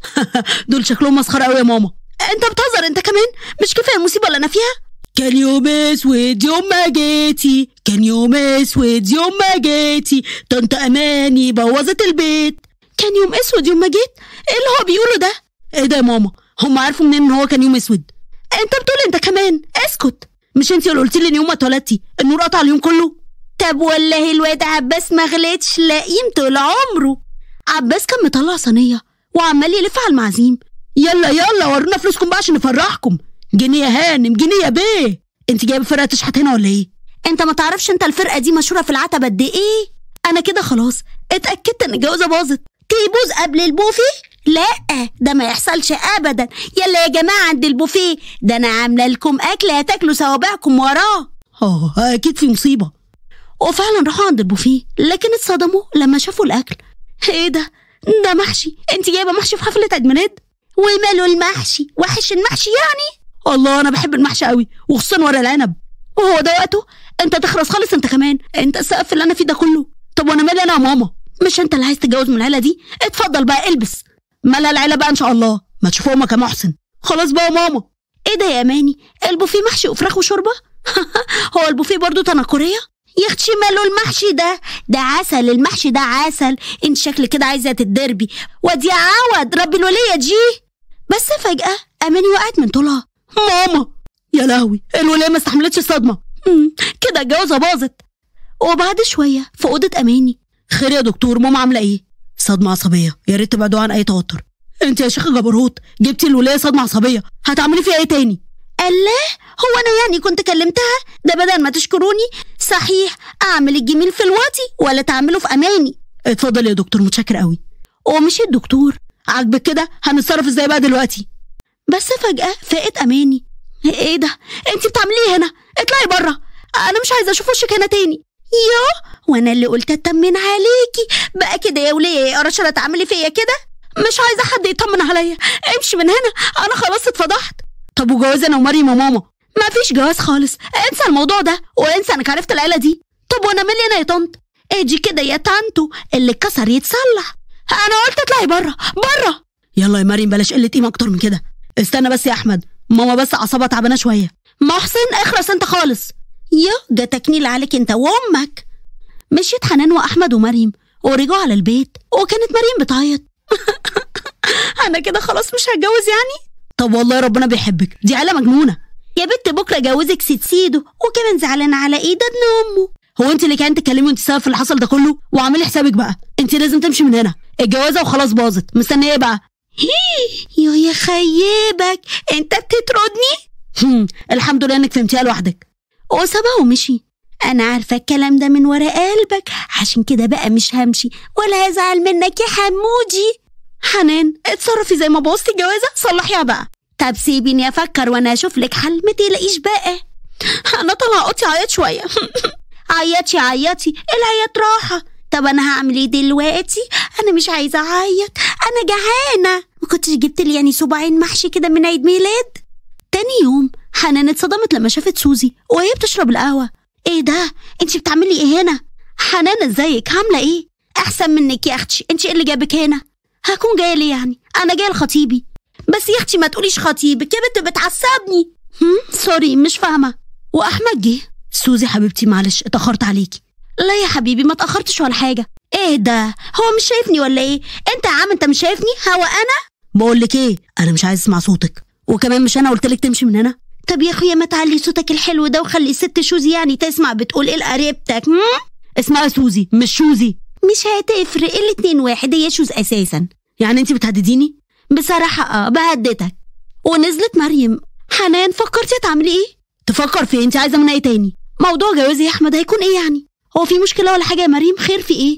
[SPEAKER 3] دول شكلهم مسخره قوي يا ماما
[SPEAKER 1] انت بتهزر انت كمان مش كفايه المصيبه اللي انا فيها
[SPEAKER 3] كان يوم اسود يوم ما جيتي كان يوم اسود يوم ما جيتي طنط اماني بوظت البيت
[SPEAKER 1] كان يوم اسود يوم ما جيت ايه اللي هو بيقوله ده
[SPEAKER 3] ايه ده يا ماما هم عارفوا منين ان هو كان يوم اسود
[SPEAKER 1] انت بتقول انت كمان اسكت
[SPEAKER 3] مش انت اللي قلتي لي ان يوم ما اتولدتي النور قطع اليوم كله
[SPEAKER 1] طب والله الواد عباس ما غلطش لاقيم طول عمره عباس كان مطلع صينيه وعمال يلف على المعازيم
[SPEAKER 3] يلا يلا ورونا فلوسكم بقى عشان نفرحكم جنيه يا هانم جنيه يا بيه انت جايبه فرقه تشحت هنا ولا ايه
[SPEAKER 1] انت ما تعرفش انت الفرقه دي مشهوره في العتبه قد ايه انا كده خلاص اتاكدت ان الجوازه باظت تيبوظ قبل البوفيه لا ده ما يحصلش ابدا يلا يا جماعه عند البوفيه ده انا عامله لكم اكل هتاكلوا صوابعكم وراه
[SPEAKER 3] اه اكيد في مصيبه
[SPEAKER 1] وفعلا راحوا عند البوفيه لكن اتصدموا لما شافوا الاكل ايه ده ده محشي انت جايبه محشي في حفله عيد ميلاد وماله المحشي وحش المحشي يعني
[SPEAKER 3] الله انا بحب المحشي قوي وخصوصا ورق العنب
[SPEAKER 1] وهو ده وقته انت تخرس خالص انت كمان انت السقف اللي انا فيه ده كله
[SPEAKER 3] طب وانا مالي انا يا ماما
[SPEAKER 1] مش انت اللي عايز تتجوز من العيله دي اتفضل بقى البس
[SPEAKER 3] مالها العيله بقى ان شاء الله ما تشوفوا امك يا محسن خلاص بقى يا ماما
[SPEAKER 1] ايه ده يا ماني البوفيه محشي وفراخ وشوربه هو البوفيه برضو تنكريه يا اختي ماله المحشي ده ده عسل المحشي ده عسل انت شكل كده عايزه تتدربي وادي عوض رب الوليه دي بس فجاه اماني وقعت من طولها
[SPEAKER 3] ماما يا لهوي الولايه ما استحملتش الصدمه
[SPEAKER 1] كده الجوازه باظت وبعد شويه في اوضه اماني
[SPEAKER 3] خير يا دكتور ماما عامله ايه صدمه عصبيه يا ريت تبعدوا عن اي توتر انت يا شيخ جبروت جبتي الولايه صدمه عصبيه هتعملي فيها ايه تاني
[SPEAKER 1] الله هو انا يعني كنت كلمتها ده بدل ما تشكروني صحيح اعمل الجميل في الواطي ولا تعمله في اماني
[SPEAKER 3] اتفضل يا دكتور متشكر قوي
[SPEAKER 1] ومشي الدكتور
[SPEAKER 3] عاجبك كده هنتصرف ازاي بقى دلوقتي
[SPEAKER 1] بس فجاه فاقت اماني ايه ده انت بتعملي ايه هنا اطلعي بره انا مش عايزه اشوف وشك هنا تاني يو وانا اللي قلت اطمن عليكي بقى كده يا وليه يا قرشره تعملي فيا كده مش عايزه حد يطمن عليا امشي من هنا انا خلاص اتفضحت
[SPEAKER 3] طب وجواز انا ومريم وماما
[SPEAKER 1] ما فيش جواز خالص انسى الموضوع ده وانسى انك عرفت العيله دي طب وانا مالي انا يا طنط اجي كده يا طنطو اللي اتكسر يتصلح انا قلت اطلعي بره بره
[SPEAKER 3] يلا يا مريم بلاش قله قيمه اكتر من كده استنى بس يا احمد ماما بس اعصابها تعبانه شويه
[SPEAKER 2] محسن اخرس انت خالص يا جاتك نيل عليك انت وامك مشيت حنان واحمد ومريم ورجعوا على البيت وكانت مريم بتعيط
[SPEAKER 1] انا كده خلاص مش هتجوز يعني
[SPEAKER 3] طب والله ربنا بيحبك دي عيله مجنونه
[SPEAKER 2] يا بنت بكره جوزك ست سيدو وكمان زعلانه على ايه ده ابن امه
[SPEAKER 3] هو انت اللي كانت تتكلمي وانت سبب في اللي حصل ده كله واعملي حسابك بقى انت لازم تمشي من هنا الجوازه وخلاص باظت مستنيه ايه بقى
[SPEAKER 2] يو يا خيبك انت بتطردني
[SPEAKER 3] هم، الحمد لله انك فهمتيها لوحدك
[SPEAKER 2] وسابها ومشي انا عارفه الكلام ده من ورا قلبك عشان كده بقى مش همشي ولا هزعل منك يا حمودي
[SPEAKER 1] حنان اتصرفي زي ما بوظتي الجوازه صلحيها بقى
[SPEAKER 2] طب سيبيني افكر وانا اشوف لك حل ما تقلقيش بقى
[SPEAKER 1] انا طالعه اوضتي عيط شويه
[SPEAKER 2] عيطي عيطي العيط راحة طب انا هعمل ايه دلوقتي انا مش عايزه اعيط انا جعانه ما كنتش جبت لي يعني صباعين محشي كده من عيد ميلاد تاني يوم حنان اتصدمت لما شافت سوزي وهي بتشرب القهوه ايه ده انت بتعملي ايه هنا حنان ازيك عامله ايه احسن منك يا اختي انت ايه اللي جابك هنا هكون جايه ليه يعني انا جايه لخطيبي بس يا اختي ما تقوليش خطيبك يا بنت بتعصبني هم سوري مش فاهمه واحمد جه
[SPEAKER 3] سوزي حبيبتي معلش اتاخرت عليكي
[SPEAKER 2] لا يا حبيبي ما اتاخرتش ولا حاجه ايه ده هو مش شايفني ولا ايه انت يا عم انت مش شايفني هو انا
[SPEAKER 3] بقول لك ايه انا مش عايز اسمع صوتك وكمان مش انا قلت لك تمشي من هنا
[SPEAKER 2] طب يا اخويا ما تعلي صوتك الحلو ده وخلي الست شوزي يعني تسمع بتقول ايه لقريبتك هم؟
[SPEAKER 3] اسمها سوزي مش شوزي
[SPEAKER 2] مش هتفرق الاتنين واحد هي شوز اساسا
[SPEAKER 3] يعني انت بتهدديني
[SPEAKER 2] بصراحه اه بهدتك ونزلت مريم حنان فكرتي تعملي ايه
[SPEAKER 3] تفكر في إيه؟ انت عايزه منها ايه تاني
[SPEAKER 2] موضوع جوازي يا احمد هيكون ايه يعني هو في مشكله ولا حاجه يا مريم خير في ايه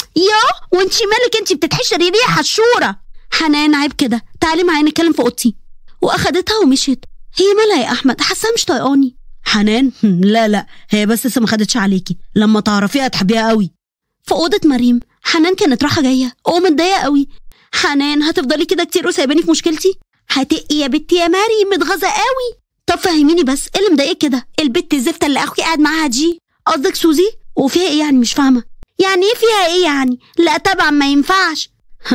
[SPEAKER 2] يا وانت مالك انت بتتحشري ليه يا حشوره حنان عيب كده تعالي معايا نتكلم في اوضتي واخدتها ومشيت هي مالها يا احمد حاساها مش طايقاني
[SPEAKER 3] حنان هم، لا لا هي بس لسه ما خدتش عليكي لما تعرفيها هتحبيها قوي
[SPEAKER 2] في اوضه مريم حنان كانت رايحه جايه ومتضايقه قوي حنان هتفضلي كده كتير وسايباني في مشكلتي هتقي يا بنتي يا مريم متغاظه قوي طب فهميني بس ايه اللي مضايقك كده البت الزفته اللي اخوي قاعد معاها دي قصدك سوزي وفيها ايه يعني مش فاهمه يعني ايه فيها ايه يعني لا طبعا ما ينفعش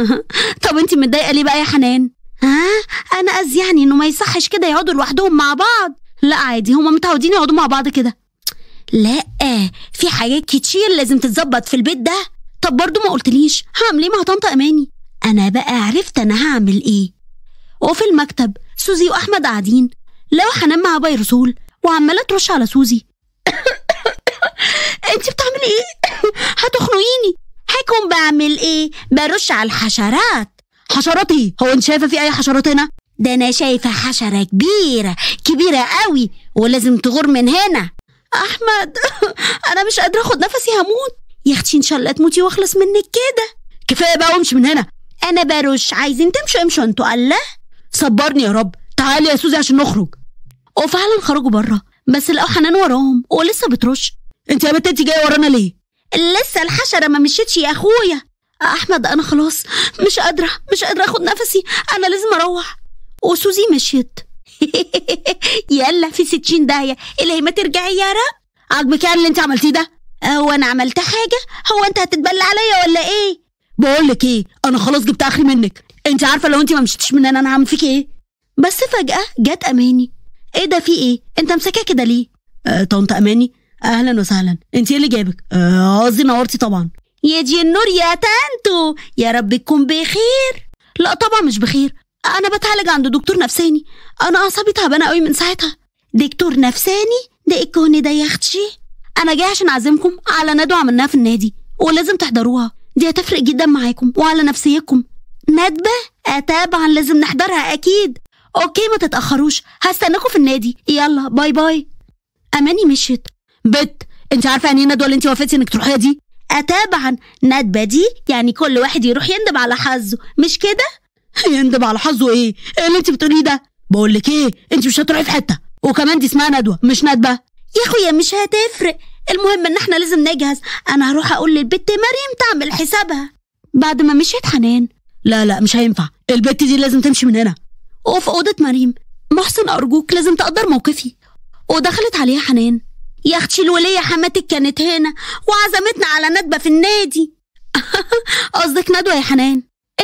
[SPEAKER 2] طب انت متضايقه ليه بقى يا حنان ها انا قصدي يعني انه ما يصحش كده يقعدوا لوحدهم مع بعض لا عادي هما متعودين يقعدوا مع بعض كده لا في حاجات كتير لازم تتظبط في البيت ده طب برضو ما قلتليش هعمل ايه مع طنط اماني انا بقى عرفت انا هعمل ايه وفي المكتب سوزي واحمد قاعدين لو حنان مع بيرسول وعماله ترش على سوزي انت بتعملي ايه هتخنقيني هكون بعمل ايه برش على الحشرات
[SPEAKER 3] حشرات ايه هو انت شايفه في اي حشرات هنا
[SPEAKER 2] ده انا شايفه حشره كبيره كبيره قوي ولازم تغور من هنا احمد انا مش قادره اخد نفسي هموت يا اختي ان شاء الله تموتي واخلص منك كده
[SPEAKER 3] كفايه بقى وامشي من هنا
[SPEAKER 2] انا برش عايزين تمشوا امشوا انتوا الله
[SPEAKER 3] صبرني يا رب تعالي يا سوزي عشان نخرج
[SPEAKER 2] وفعلا خرجوا بره بس لقوا حنان وراهم ولسه بترش
[SPEAKER 3] انت يا بنت انت جايه ورانا ليه
[SPEAKER 2] لسه الحشره ما مشيتش يا اخويا احمد انا خلاص مش قادره مش قادره اخد نفسي انا لازم اروح وسوزي مشيت يلا في ستين داهيه الهي ما ترجعي يا رب
[SPEAKER 3] عاجبك يعني اللي انت عملتيه ده
[SPEAKER 2] هو انا عملت حاجه هو انت هتتبلى عليا ولا ايه
[SPEAKER 3] بقول لك ايه انا خلاص جبت اخري منك انت عارفه لو انت ما مشيتيش من هنا انا هعمل فيك ايه
[SPEAKER 2] بس فجاه جت اماني ايه ده في ايه انت مسكها كده ليه
[SPEAKER 3] آه طنط اماني اهلا وسهلا انت ايه اللي جابك آه، قصدي نورتي طبعا
[SPEAKER 2] يا دي النور يا تانتو يا رب تكون بخير لا طبعا مش بخير انا بتعالج عند دكتور نفساني انا اعصابي تعبانه قوي من ساعتها دكتور نفساني ده ايه الكهن ده يا اختي انا جاي عشان اعزمكم على ندوه عملناها في النادي ولازم تحضروها دي هتفرق جدا معاكم وعلى نفسيتكم ندبه آه طبعا لازم نحضرها اكيد اوكي ما تتاخروش هستناكم في النادي يلا باي باي اماني مشيت
[SPEAKER 3] بت انت عارفه يعني ايه الندوه اللي انت وافقتي انك تروحيها دي
[SPEAKER 2] آه طبعا ندبه دي يعني كل واحد يروح يندب على حظه مش كده
[SPEAKER 3] يندب على حظه ايه ايه اللي انت بتقوليه ده بقول لك ايه انت مش هتروحي في حته وكمان دي اسمها ندوه مش ندبه
[SPEAKER 2] يا اخويا مش هتفرق المهم ان احنا لازم نجهز انا هروح اقول للبت مريم تعمل حسابها بعد ما مشيت حنان
[SPEAKER 3] لا لا مش هينفع البت دي لازم تمشي من هنا
[SPEAKER 2] وفي اوضه مريم محسن ارجوك لازم تقدر موقفي ودخلت عليها حنان يا اختي الوليه حماتك كانت هنا وعزمتنا على ندبه في النادي قصدك ندوه يا حنان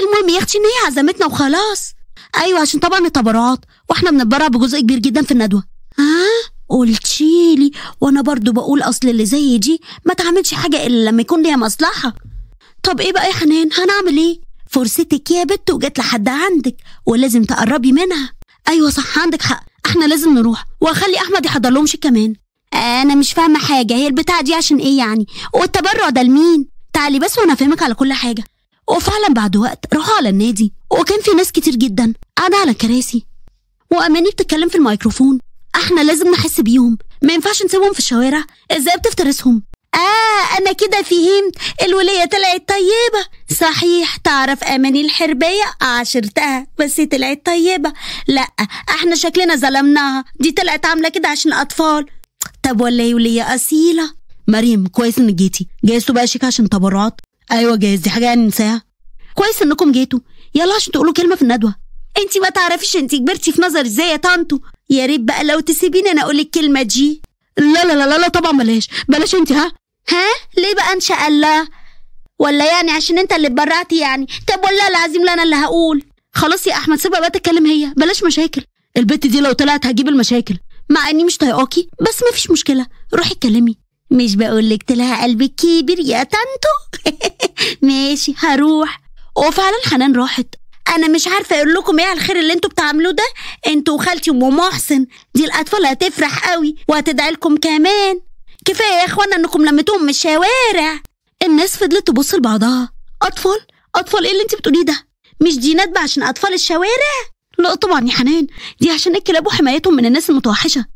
[SPEAKER 2] المهم يا اختي ان هي عزمتنا وخلاص ايوه عشان طبعا التبرعات واحنا بنتبرع بجزء كبير جدا في الندوه ها قلتيلي وانا برضو بقول اصل اللي زي دي ما تعملش حاجه الا لما يكون ليها مصلحه طب ايه بقى يا حنان هنعمل ايه فرصتك يا بت وجت لحد عندك ولازم تقربي منها ايوه صح عندك حق احنا لازم نروح واخلي احمد يحضر لهم شيء كمان انا مش فاهمه حاجه هي البتاعه دي عشان ايه يعني والتبرع ده لمين تعالي بس وانا افهمك على كل حاجه وفعلا بعد وقت راحوا على النادي وكان في ناس كتير جدا قاعده على كراسي واماني بتتكلم في الميكروفون احنا لازم نحس بيهم ما ينفعش نسيبهم في الشوارع ازاي بتفترسهم اه انا كده فهمت الولية طلعت طيبة صحيح تعرف اماني الحربية عاشرتها بس طلعت طيبة لا احنا شكلنا ظلمناها دي طلعت عاملة كده عشان اطفال طب ولا يا ولية اصيلة
[SPEAKER 3] مريم كويس انك جيتي جايز تبقى شيك عشان تبرعات ايوه جايز دي حاجه يعني ننساها
[SPEAKER 2] كويس انكم جيتوا يلا عشان تقولوا كلمة في الندوة انتي ما تعرفيش انتي كبرتي في نظري ازاي يا طنطو يا ريت بقى لو تسيبيني انا اقول الكلمة دي
[SPEAKER 3] لا لا لا لا, لا طبعا بلاش بلاش انت ها
[SPEAKER 2] ها ليه بقى ان شاء الله ولا يعني عشان انت اللي اتبرعتي يعني طب والله العظيم لا انا اللي هقول خلاص يا احمد سيبها بقى تتكلم هي بلاش مشاكل
[SPEAKER 3] البت دي لو طلعت هجيب المشاكل
[SPEAKER 2] مع اني مش طايقاكي بس مفيش مشكله روحي اتكلمي مش بقول لك طلع قلبك كبير يا طنطو ماشي هروح وفعلا حنان راحت انا مش عارفه اقول لكم ايه على الخير اللي انتوا بتعملوه ده انتوا وخالتي ام محسن دي الاطفال هتفرح قوي وهتدعي لكم كمان كفايه يا اخوانا انكم لميتوهم من الشوارع الناس فضلت تبص لبعضها اطفال اطفال ايه اللي انت بتقوليه ده مش دي ندبه عشان اطفال الشوارع لا طبعا يا حنان دي عشان الكلاب وحمايتهم من الناس المتوحشه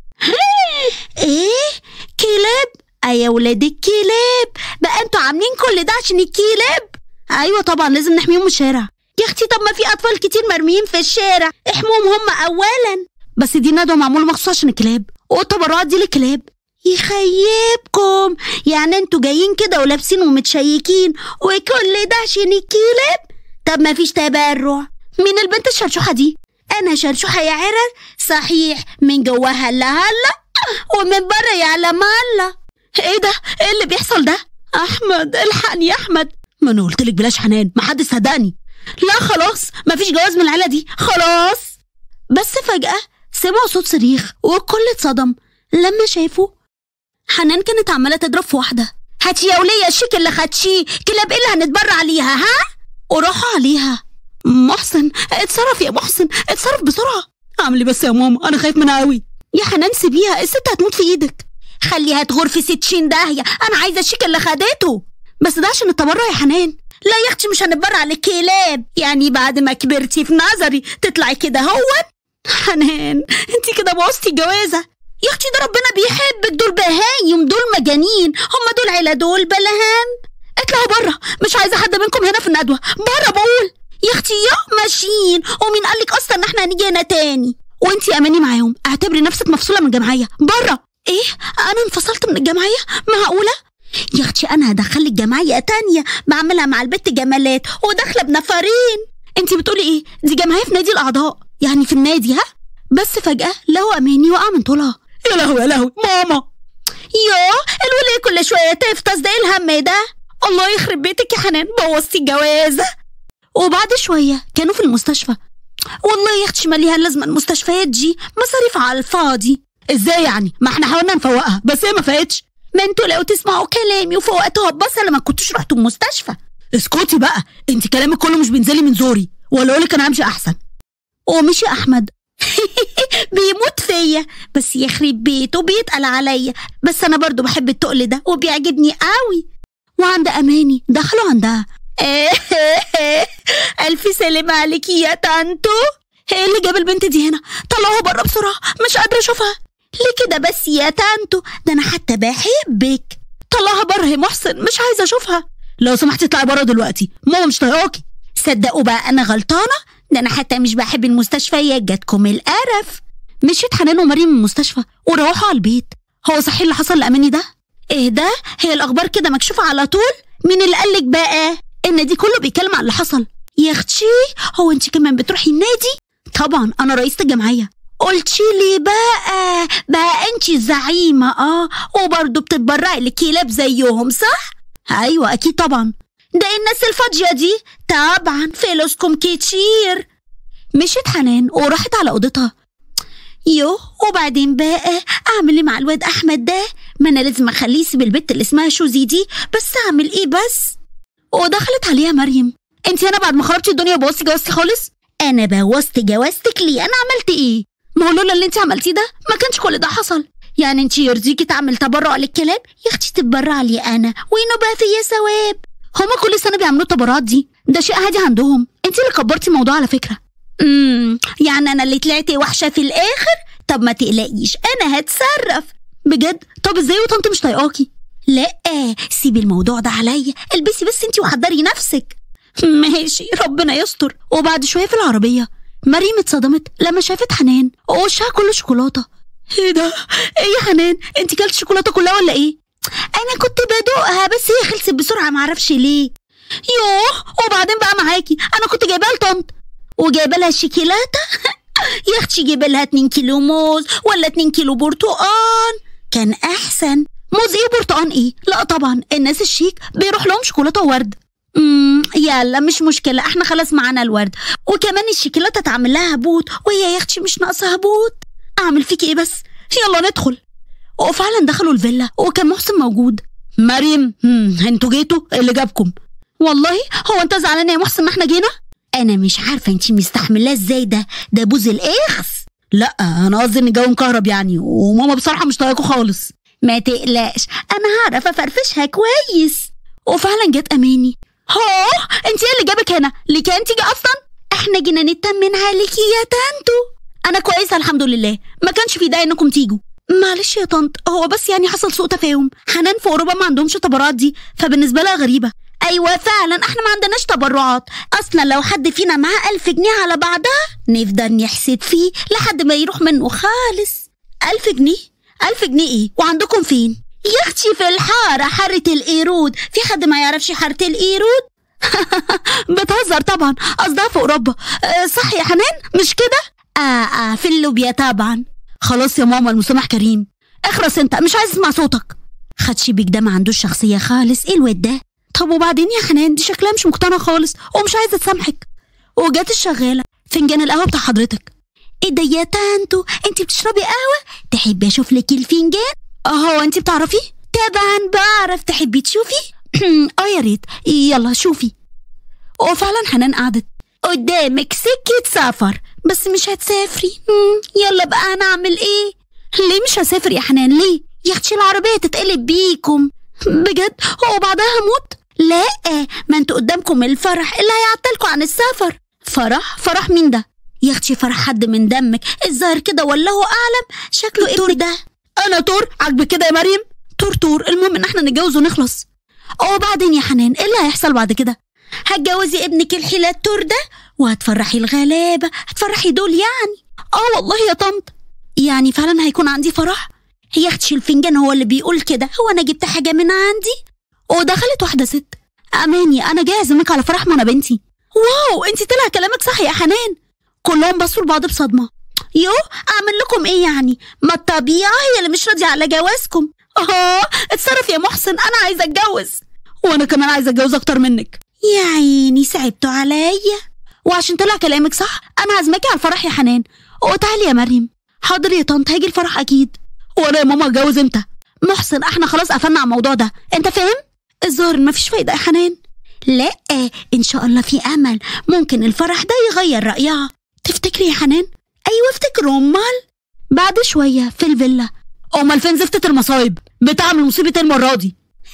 [SPEAKER 2] ايه كلاب ايا ولاد الكلاب بقى انتوا عاملين كل ده عشان الكلاب ايوه طبعا لازم نحميهم من الشارع يا اختي طب ما في اطفال كتير مرميين في الشارع احموهم هم اولا
[SPEAKER 3] بس دي ندوه معموله مخصوص عشان الكلاب
[SPEAKER 2] والتبرعات دي للكلاب يخيبكم يعني انتوا جايين كده ولابسين ومتشيكين وكل ده عشان الكلاب طب ما فيش تبرع مين البنت الشرشوحه دي انا شرشوحه يا عرر صحيح من جواها هلا هلا ومن بره يعلم الله ايه ده ايه اللي بيحصل ده احمد الحقني يا احمد
[SPEAKER 3] ما انا قلت لك بلاش حنان ما حد صدقني
[SPEAKER 2] لا خلاص مفيش جواز من العيله دي خلاص بس فجأة سمعوا صوت صريخ والكل اتصدم لما شافوا حنان كانت عمالة تضرب في واحدة هاتي يا ولية الشيك اللي خدشيه كلاب ايه اللي هنتبرع عليها ها وراحوا عليها محسن اتصرف يا محسن اتصرف بسرعة
[SPEAKER 3] اعملي بس يا ماما انا خايف منها قوي
[SPEAKER 2] يا حنان سيبيها الست هتموت في ايدك خليها تغور في ستين داهية انا عايزة الشيك اللي خدته بس ده عشان التبرع يا حنان لا يا اختي مش هنتبرع للكلاب يعني بعد ما كبرتي في نظري تطلعي كده هو حنان انت كده بوظتي الجوازه يا اختي ده ربنا بيحبك دول بهايم دول مجانين هم دول عيله دول بلهام اطلعوا بره مش عايزه حد منكم هنا في الندوه بره بقول يا اختي يا ماشيين ومين قال لك اصلا ان احنا هنيجي هنا تاني وانت اماني معاهم اعتبري نفسك مفصوله من الجمعيه بره ايه انا انفصلت من الجمعيه معقوله يا اختي انا هدخلك جمعيه تانية بعملها مع البت جمالات وداخله بنفرين انت بتقولي ايه دي جمعيه في نادي الاعضاء يعني في النادي ها بس فجاه لقوا اماني وقع من طولها
[SPEAKER 3] يا لهوي يا لهوي ماما
[SPEAKER 2] يوه الولية كل شويه تفطس ده ايه الهم ده الله يخرب بيتك يا حنان بوظتي الجوازه وبعد شويه كانوا في المستشفى والله يا اختي ماليها لازمه المستشفيات دي مصاريف على الفاضي
[SPEAKER 3] ازاي يعني ما احنا حاولنا نفوقها بس هي ما فاقتش
[SPEAKER 2] ما انتوا لو تسمعوا كلامي وفوقتوها ببصه لما كنتوش رحتوا المستشفى
[SPEAKER 3] اسكتي بقى انت كلامك كله مش بينزلي من زوري ولا اقولك انا همشي احسن
[SPEAKER 2] ومشي احمد بيموت فيا بس يخرب بيته بيتقل عليا بس انا برضو بحب التقل ده وبيعجبني قوي وعند اماني دخلوا عندها الف سلام عليكي يا طنطو ايه اللي جاب البنت دي هنا طلعوها بره بسرعه مش قادره اشوفها ليه كده بس يا طنطو ده انا حتى بحبك طلعها بره يا محسن مش عايزه اشوفها
[SPEAKER 3] لو سمحتي اطلعي بره دلوقتي ماما مش طايقاكي
[SPEAKER 2] صدقوا بقى انا غلطانه ده انا حتى مش بحب المستشفيات جاتكم القرف مشيت حنان ومريم من المستشفى وروحوا على البيت هو صحيح اللي حصل لاماني ده ايه ده هي الاخبار كده مكشوفه على طول مين اللي قالك بقى ان دي كله بيتكلم على اللي حصل يا اختي هو انت كمان بتروحي النادي طبعا انا رئيسه الجمعيه قلتي لي بقى بقى انت الزعيمه اه وبرضه بتتبرعي لكلاب زيهم صح ايوه اكيد طبعا ده الناس الفاضية دي طبعا فلوسكم كتير مشيت حنان وراحت على أوضتها يوه وبعدين بقى أعمل إيه مع الواد أحمد ده ما أنا لازم أخليه يسيب البت اللي اسمها شوزي دي بس أعمل إيه بس ودخلت عليها مريم انت هنا بعد ما خربتي الدنيا بوظتي جوازتي خالص انا بوظت جوازتك ليه انا عملت ايه ما هو لولا اللي انت عملتيه ده ما كانش كل ده حصل يعني انت يرضيكي تعمل تبرع للكلاب يا اختي تتبرع لي انا وينبقى فيا ثواب هما كل سنه بيعملوا التبرعات دي ده شيء عادي عندهم انت اللي كبرتي الموضوع على فكره امم يعني انا اللي طلعت وحشه في الاخر طب ما تقلقيش انا هتصرف بجد طب ازاي وطنط مش طايقاكي لا سيبي الموضوع ده عليا البسي بس انت وحضري نفسك ماشي ربنا يستر وبعد شويه في العربيه مريم اتصدمت لما شافت حنان ووشها كله شوكولاته ايه ده ايه يا حنان انت كلت الشوكولاته كلها ولا ايه انا كنت بدوقها بس هي خلصت بسرعه معرفش ليه يوه وبعدين بقى معاكي انا كنت جايباها لطنط وجايبه لها الشوكولاته يا اختي جيب لها 2 كيلو موز ولا 2 كيلو برتقان كان احسن موز ايه برتقان ايه لا طبعا الناس الشيك بيروح لهم شوكولاته وورد امم يلا مش مشكله احنا خلاص معانا الورد وكمان الشوكولاته تعمل لها هبوط وهي يا اختي مش ناقصه هبوط اعمل فيكي ايه بس يلا ندخل وفعلا دخلوا الفيلا وكان محسن موجود مريم هم، انتوا جيتوا إيه اللي جابكم والله هو انت زعلان يا محسن ما احنا جينا انا مش عارفه انت مستحملاه ازاي ده ده بوز الاخس لا انا قصدي ان الجو مكهرب يعني وماما بصراحه مش طايقاكوا خالص ما تقلقش انا هعرف افرفشها كويس وفعلا جت اماني هو انت ايه اللي جابك هنا ليه كان تيجي اصلا احنا جينا نطمن عليكي يا تانتو انا كويسه الحمد لله ما كانش في داعي انكم تيجوا معلش يا طنط هو بس يعني حصل سوء تفاهم حنان في اوروبا ما عندهمش تبرعات دي فبالنسبه لها غريبه ايوه فعلا احنا ما عندناش تبرعات اصلا لو حد فينا معاه ألف جنيه على بعضها نفضل نحسد فيه لحد ما يروح منه خالص ألف جنيه ألف جنيه ايه وعندكم فين يا اختي في الحاره حاره القيرود في حد ما يعرفش حاره القيرود بتهزر طبعا قصدها في اوروبا أه صح يا حنان مش كده اه اه في اللوبيا طبعا خلاص يا ماما المسامح كريم اخرس انت مش عايز اسمع صوتك خدشي بيك ده ما عندوش شخصيه خالص ايه الواد ده طب وبعدين يا حنان دي شكلها مش مقتنعه خالص ومش عايزه تسامحك وجات الشغاله فنجان القهوه بتاع حضرتك ايه ده يا تانتو انت بتشربي قهوه تحبي اشوف لك الفنجان اهو انت بتعرفي طبعا بعرف تحبي تشوفي اه يا ريت يلا شوفي وفعلا حنان قعدت قدامك سكة سفر بس مش هتسافري مم، يلا بقى هنعمل ايه ليه مش هسافر يا حنان ليه يا اختي العربية تتقلب بيكم بجد هو بعدها هموت لا ما انتوا قدامكم الفرح اللي هيعطلكوا عن السفر فرح فرح مين ده يا اختي فرح حد من دمك الظاهر كده والله اعلم شكله ابنك ده انا تور عاجبك كده يا مريم تور تور المهم ان احنا نتجوز ونخلص وبعدين يا حنان ايه اللي هيحصل بعد كده هتجوزي ابنك الحيلة التور ده وهتفرحي الغلابة هتفرحي دول يعني اه والله يا طنط يعني فعلا هيكون عندي فرح هي اختي الفنجان هو اللي بيقول كده هو انا جبت حاجة من عندي ودخلت واحدة ست اماني انا جاي اعزمك على فرح منى بنتي واو انت طلع كلامك صح يا حنان كلهم بصوا لبعض بصدمة يو اعمل لكم ايه يعني ما الطبيعة هي اللي مش راضية على جوازكم اه اتصرف يا محسن انا عايزة اتجوز وانا كمان عايزة اتجوز اكتر منك يا عيني صعبتوا عليا وعشان طلع كلامك صح انا عازماكي على الفرح يا حنان وتعالي يا مريم حاضر يا طنط هاجي الفرح اكيد وانا يا ماما اتجوز امتى محسن احنا خلاص قفلنا على الموضوع ده انت فاهم الظاهر ان مفيش فايده يا حنان لا ان شاء الله في امل ممكن الفرح ده يغير رايها تفتكري يا حنان ايوه افتكر امال بعد شويه في الفيلا امال فين زفتة المصايب بتعمل مصيبه المره دي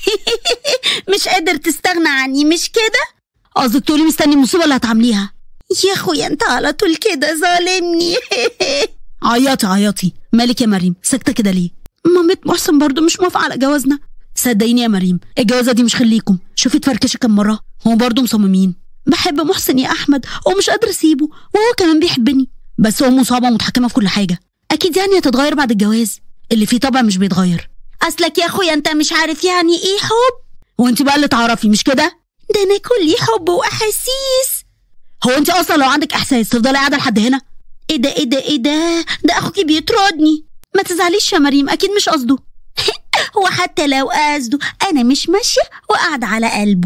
[SPEAKER 2] مش قادر تستغنى عني مش كده قصدك تقولي مستني المصيبه اللي هتعمليها يا اخويا انت على طول كده ظالمني عيطي عيطي مالك يا مريم ساكته كده ليه مامة محسن برضو مش موافقه على جوازنا صدقيني يا مريم الجوازه دي مش خليكم شوفي تفركشي كم مره هو برضو مصممين بحب محسن يا احمد ومش قادره اسيبه وهو كمان بيحبني بس امه صعبه ومتحكمه في كل حاجه اكيد يعني هتتغير بعد الجواز اللي فيه طبع مش بيتغير اصلك يا اخويا انت مش عارف يعني ايه حب وانت بقى اللي تعرفي مش كده ده انا كلي حب واحاسيس هو انت اصلا لو عندك احساس تفضلي قاعده لحد هنا ايه ده ايه ده ايه ده ده اخوكي بيطردني ما تزعليش يا مريم اكيد مش قصده وحتى لو قصده انا مش ماشيه وقاعده على قلبه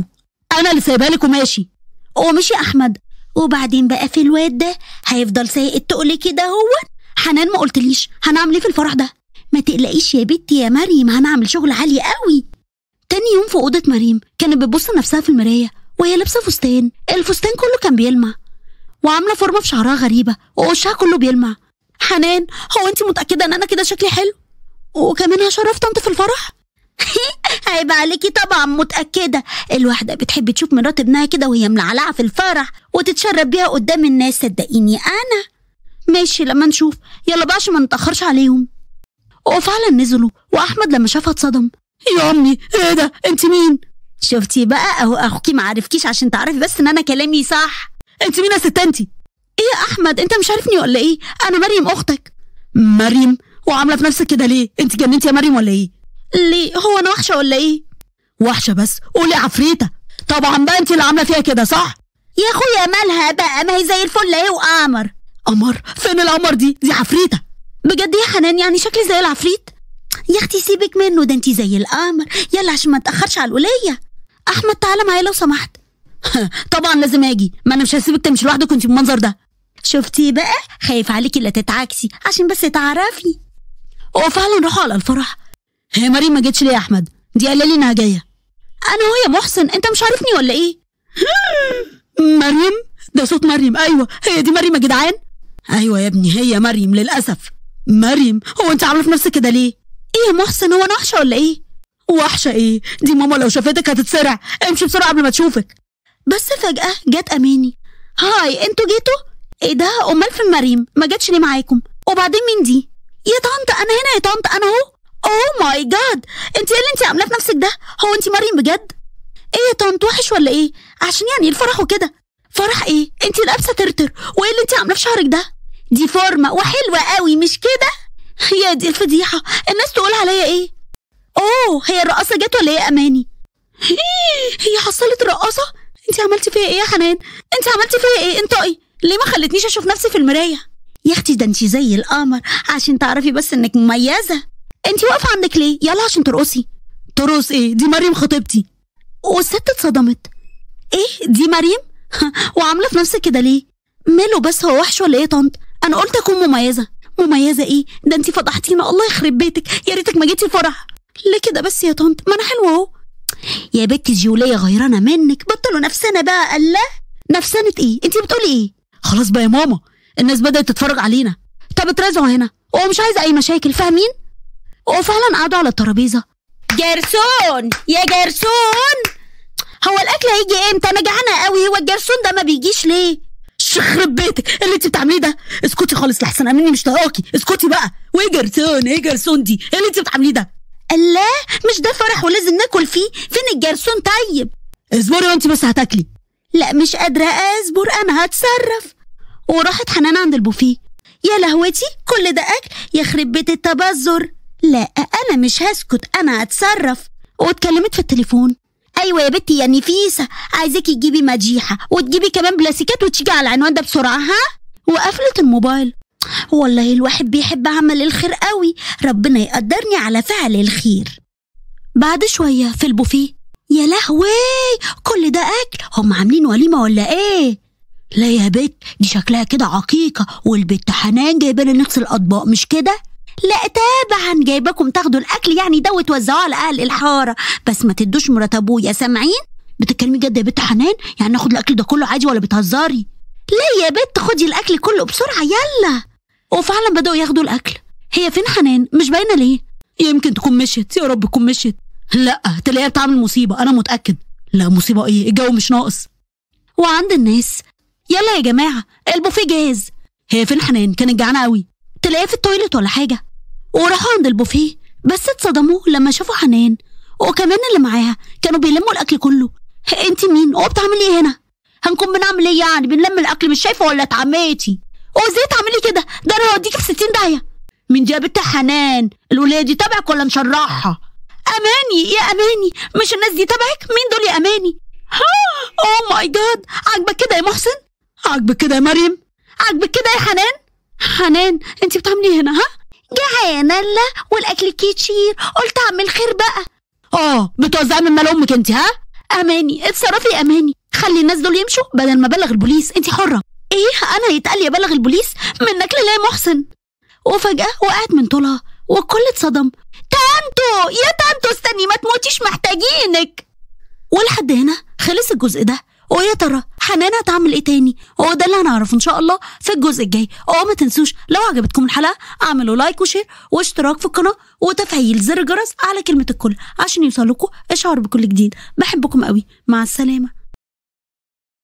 [SPEAKER 3] انا اللي سايبها لك وماشي
[SPEAKER 2] ومشي احمد وبعدين بقى في الواد ده هيفضل سايق التقل كده هو حنان ما قلتليش هنعمل ايه في الفرح ده ما تقلقيش يا بنتي يا مريم هنعمل شغل عالي قوي تاني يوم في اوضه مريم كانت بتبص لنفسها في المرايه وهي لابسه فستان الفستان كله كان بيلمع وعامله فورمه في شعرها غريبه ووشها كله بيلمع حنان هو انت متاكده ان انا كده شكلي حلو وكمان هشرف طنط في الفرح عيب عليكي طبعا متأكدة الواحدة بتحب تشوف مرات ابنها كده وهي ملعلعة في الفرح وتتشرب بيها قدام الناس صدقيني أنا ماشي لما نشوف يلا بقى عشان ما نتأخرش عليهم وفعلا نزلوا وأحمد لما شافها اتصدم
[SPEAKER 3] يا امي ايه ده انت مين
[SPEAKER 2] شفتي بقى أهو أخوكي معرفكيش عشان تعرفي بس إن أنا كلامي صح
[SPEAKER 3] انت مين يا ست انت
[SPEAKER 2] إيه يا أحمد أنت مش عارفني ولا إيه أنا مريم أختك
[SPEAKER 3] مريم وعامله في نفسك كده ليه انت جننتي يا مريم ولا ايه
[SPEAKER 2] ليه هو أنا وحشة ولا إيه
[SPEAKER 3] وحشه بس قولي عفريته طبعا بقى انت اللي عامله فيها كده صح
[SPEAKER 2] يا أخويا مالها بقى ما هي زي الفل أهي وقمر
[SPEAKER 3] قمر فين القمر دي دي عفريته
[SPEAKER 2] بجد يا حنان يعني شكلي زي العفريت يا اختي سيبك منه ده انتي زي القمر يلا عشان ما تاخرش على الوليه احمد تعالى معايا لو سمحت
[SPEAKER 3] طبعا لازم اجي ما انا مش هسيبك تمشي لوحدك وانت بالمنظر ده
[SPEAKER 2] شفتي بقى خايف عليكي لا تتعكسي عشان بس تعرفي
[SPEAKER 3] وفعلا راحوا على الفرح هي مريم ما جتش ليه يا احمد دي قال لي انها جايه
[SPEAKER 2] انا هو يا محسن انت مش عارفني ولا ايه
[SPEAKER 3] مريم ده صوت مريم ايوه هي دي مريم يا جدعان ايوه يا ابني هي مريم للاسف مريم هو انت عامله في نفسك كده ليه
[SPEAKER 2] ايه يا محسن هو انا وحشه ولا ايه
[SPEAKER 3] وحشه ايه دي ماما لو شافتك هتتسرع امشي بسرعه قبل ما تشوفك
[SPEAKER 2] بس فجاه جت اماني هاي انتوا جيتوا ايه ده امال فين مريم ما جاتش ليه معاكم وبعدين مين دي يا طنط انا هنا يا طنط انا اهو اوه ماي جاد انت ايه اللي انت عاملاه في نفسك ده هو انت مريم بجد ايه يا طنط وحش ولا ايه عشان يعني الفرح وكده فرح ايه انت لابسه ترتر وايه اللي انت عاملاه في شعرك ده دي فورمه وحلوه قوي مش كده يا دي الفضيحه الناس تقول عليا ايه اوه هي الرقاصه جت ولا ايه يا اماني هي حصلت رقاصه انت عملتي فيا ايه يا حنان انت عملتي فيا ايه انطقي ليه ما خلتنيش اشوف نفسي في المرايه يا اختي ده انت زي القمر عشان تعرفي بس انك مميزه انت واقفه عندك ليه يلا عشان ترقصي
[SPEAKER 3] ترقص ايه دي مريم خطيبتي
[SPEAKER 2] والست اتصدمت ايه دي مريم وعامله في نفسك كده ليه ماله بس هو وحش ولا ايه يا طنط انا قلت اكون مميزه مميزه ايه ده انت فضحتينا الله يخرب بيتك يا ريتك ما جيتي الفرح ليه كده بس يا طنط ما انا حلوه اهو يا بنتي جوليه غيرانه منك بطلوا نفسنا بقى الله نفسنة ايه انت بتقولي ايه
[SPEAKER 3] خلاص بقى يا ماما الناس بدأت تتفرج علينا
[SPEAKER 2] طب اترزعوا هنا هو مش عايزه اي مشاكل فاهمين وفعلا قعدوا على الترابيزه جرسون يا جرسون هو الاكل هيجي امتى انا جعانه قوي هو الجرسون ده ما بيجيش ليه
[SPEAKER 3] يخرب بيتك اللي انت بتعمليه ده اسكتي خالص لحسن امني مش طايقاكي اسكتي بقى وايه جرسون ايه جرسون دي ايه اللي انت بتعمليه ده
[SPEAKER 2] الله مش ده فرح ولازم ناكل فيه فين الجرسون طيب
[SPEAKER 3] اصبري وانت بس هتاكلي
[SPEAKER 2] لا مش قادره اصبر انا هتصرف وراحت حنان عند البوفيه يا لهوتي كل ده اكل يخرب بيت التبذر لا انا مش هسكت انا هتصرف واتكلمت في التليفون ايوه يا بنتي يا نفيسه عايزاكي تجيبي مديحه وتجيبي كمان بلاستيكات وتيجي على العنوان ده بسرعه ها وقفلت الموبايل والله الواحد بيحب عمل الخير قوي ربنا يقدرني على فعل الخير بعد شويه في البوفيه يا لهوي كل ده اكل هم عاملين وليمه ولا ايه لا يا بت دي شكلها كده عقيقه والبت حنان جايبه لي نغسل الاطباق مش كده لا طبعا جايباكم تاخدوا الاكل يعني ده وتوزعوه على اهل الحاره بس ما تدوش مرات ابويا سامعين بتتكلمي جد يا بت حنان يعني ناخد الاكل ده كله عادي ولا بتهزري لا يا بت خدي الاكل كله بسرعه يلا وفعلا بداوا ياخدوا الاكل هي فين حنان مش باينه ليه
[SPEAKER 3] يمكن تكون مشيت يا رب تكون مشيت لا تلاقيها بتعمل مصيبه انا متاكد لا مصيبه ايه الجو مش ناقص
[SPEAKER 2] وعند الناس يلا يا جماعه البوفيه جاهز
[SPEAKER 3] هي فين حنان كانت جعانه قوي
[SPEAKER 2] تلاقيها في التويليت ولا حاجه وراحوا عند البوفيه بس اتصدموا لما شافوا حنان وكمان اللي معاها كانوا بيلموا الاكل كله انت مين وبتعملي ايه هنا هنكون بنعمل ايه يعني بنلم الاكل مش شايفه ولا اتعميتي وازاي تعملي كده ده انا هوديكي في 60 داهيه من دي يا بنت حنان الوليه دي تبعك ولا نشرحها اماني يا اماني مش الناس دي تبعك مين دول يا اماني اوه ماي جاد عاجبك كده يا محسن
[SPEAKER 3] عاجبك كده يا مريم
[SPEAKER 2] عاجبك كده يا حنان حنان انت بتعملي ايه هنا ها جعانه لا والاكل كتير قلت اعمل خير بقى
[SPEAKER 3] اه بتوزعي من مال امك انت ها
[SPEAKER 2] اماني اتصرفي يا اماني خلي الناس دول يمشوا بدل ما ابلغ البوليس انت حره ايه انا يتقال لي ابلغ البوليس منك لله يا محسن وفجاه وقعت من طولها والكل اتصدم تانتو يا تانتو استني ما تموتيش محتاجينك ولحد هنا خلص الجزء ده ويا ترى حنان هتعمل ايه تاني هو ده اللي هنعرفه ان شاء الله في الجزء الجاي اه ما تنسوش لو عجبتكم الحلقه اعملوا لايك وشير واشتراك في القناه وتفعيل زر الجرس على كلمه الكل عشان يوصلكوا اشعار بكل جديد بحبكم قوي مع السلامه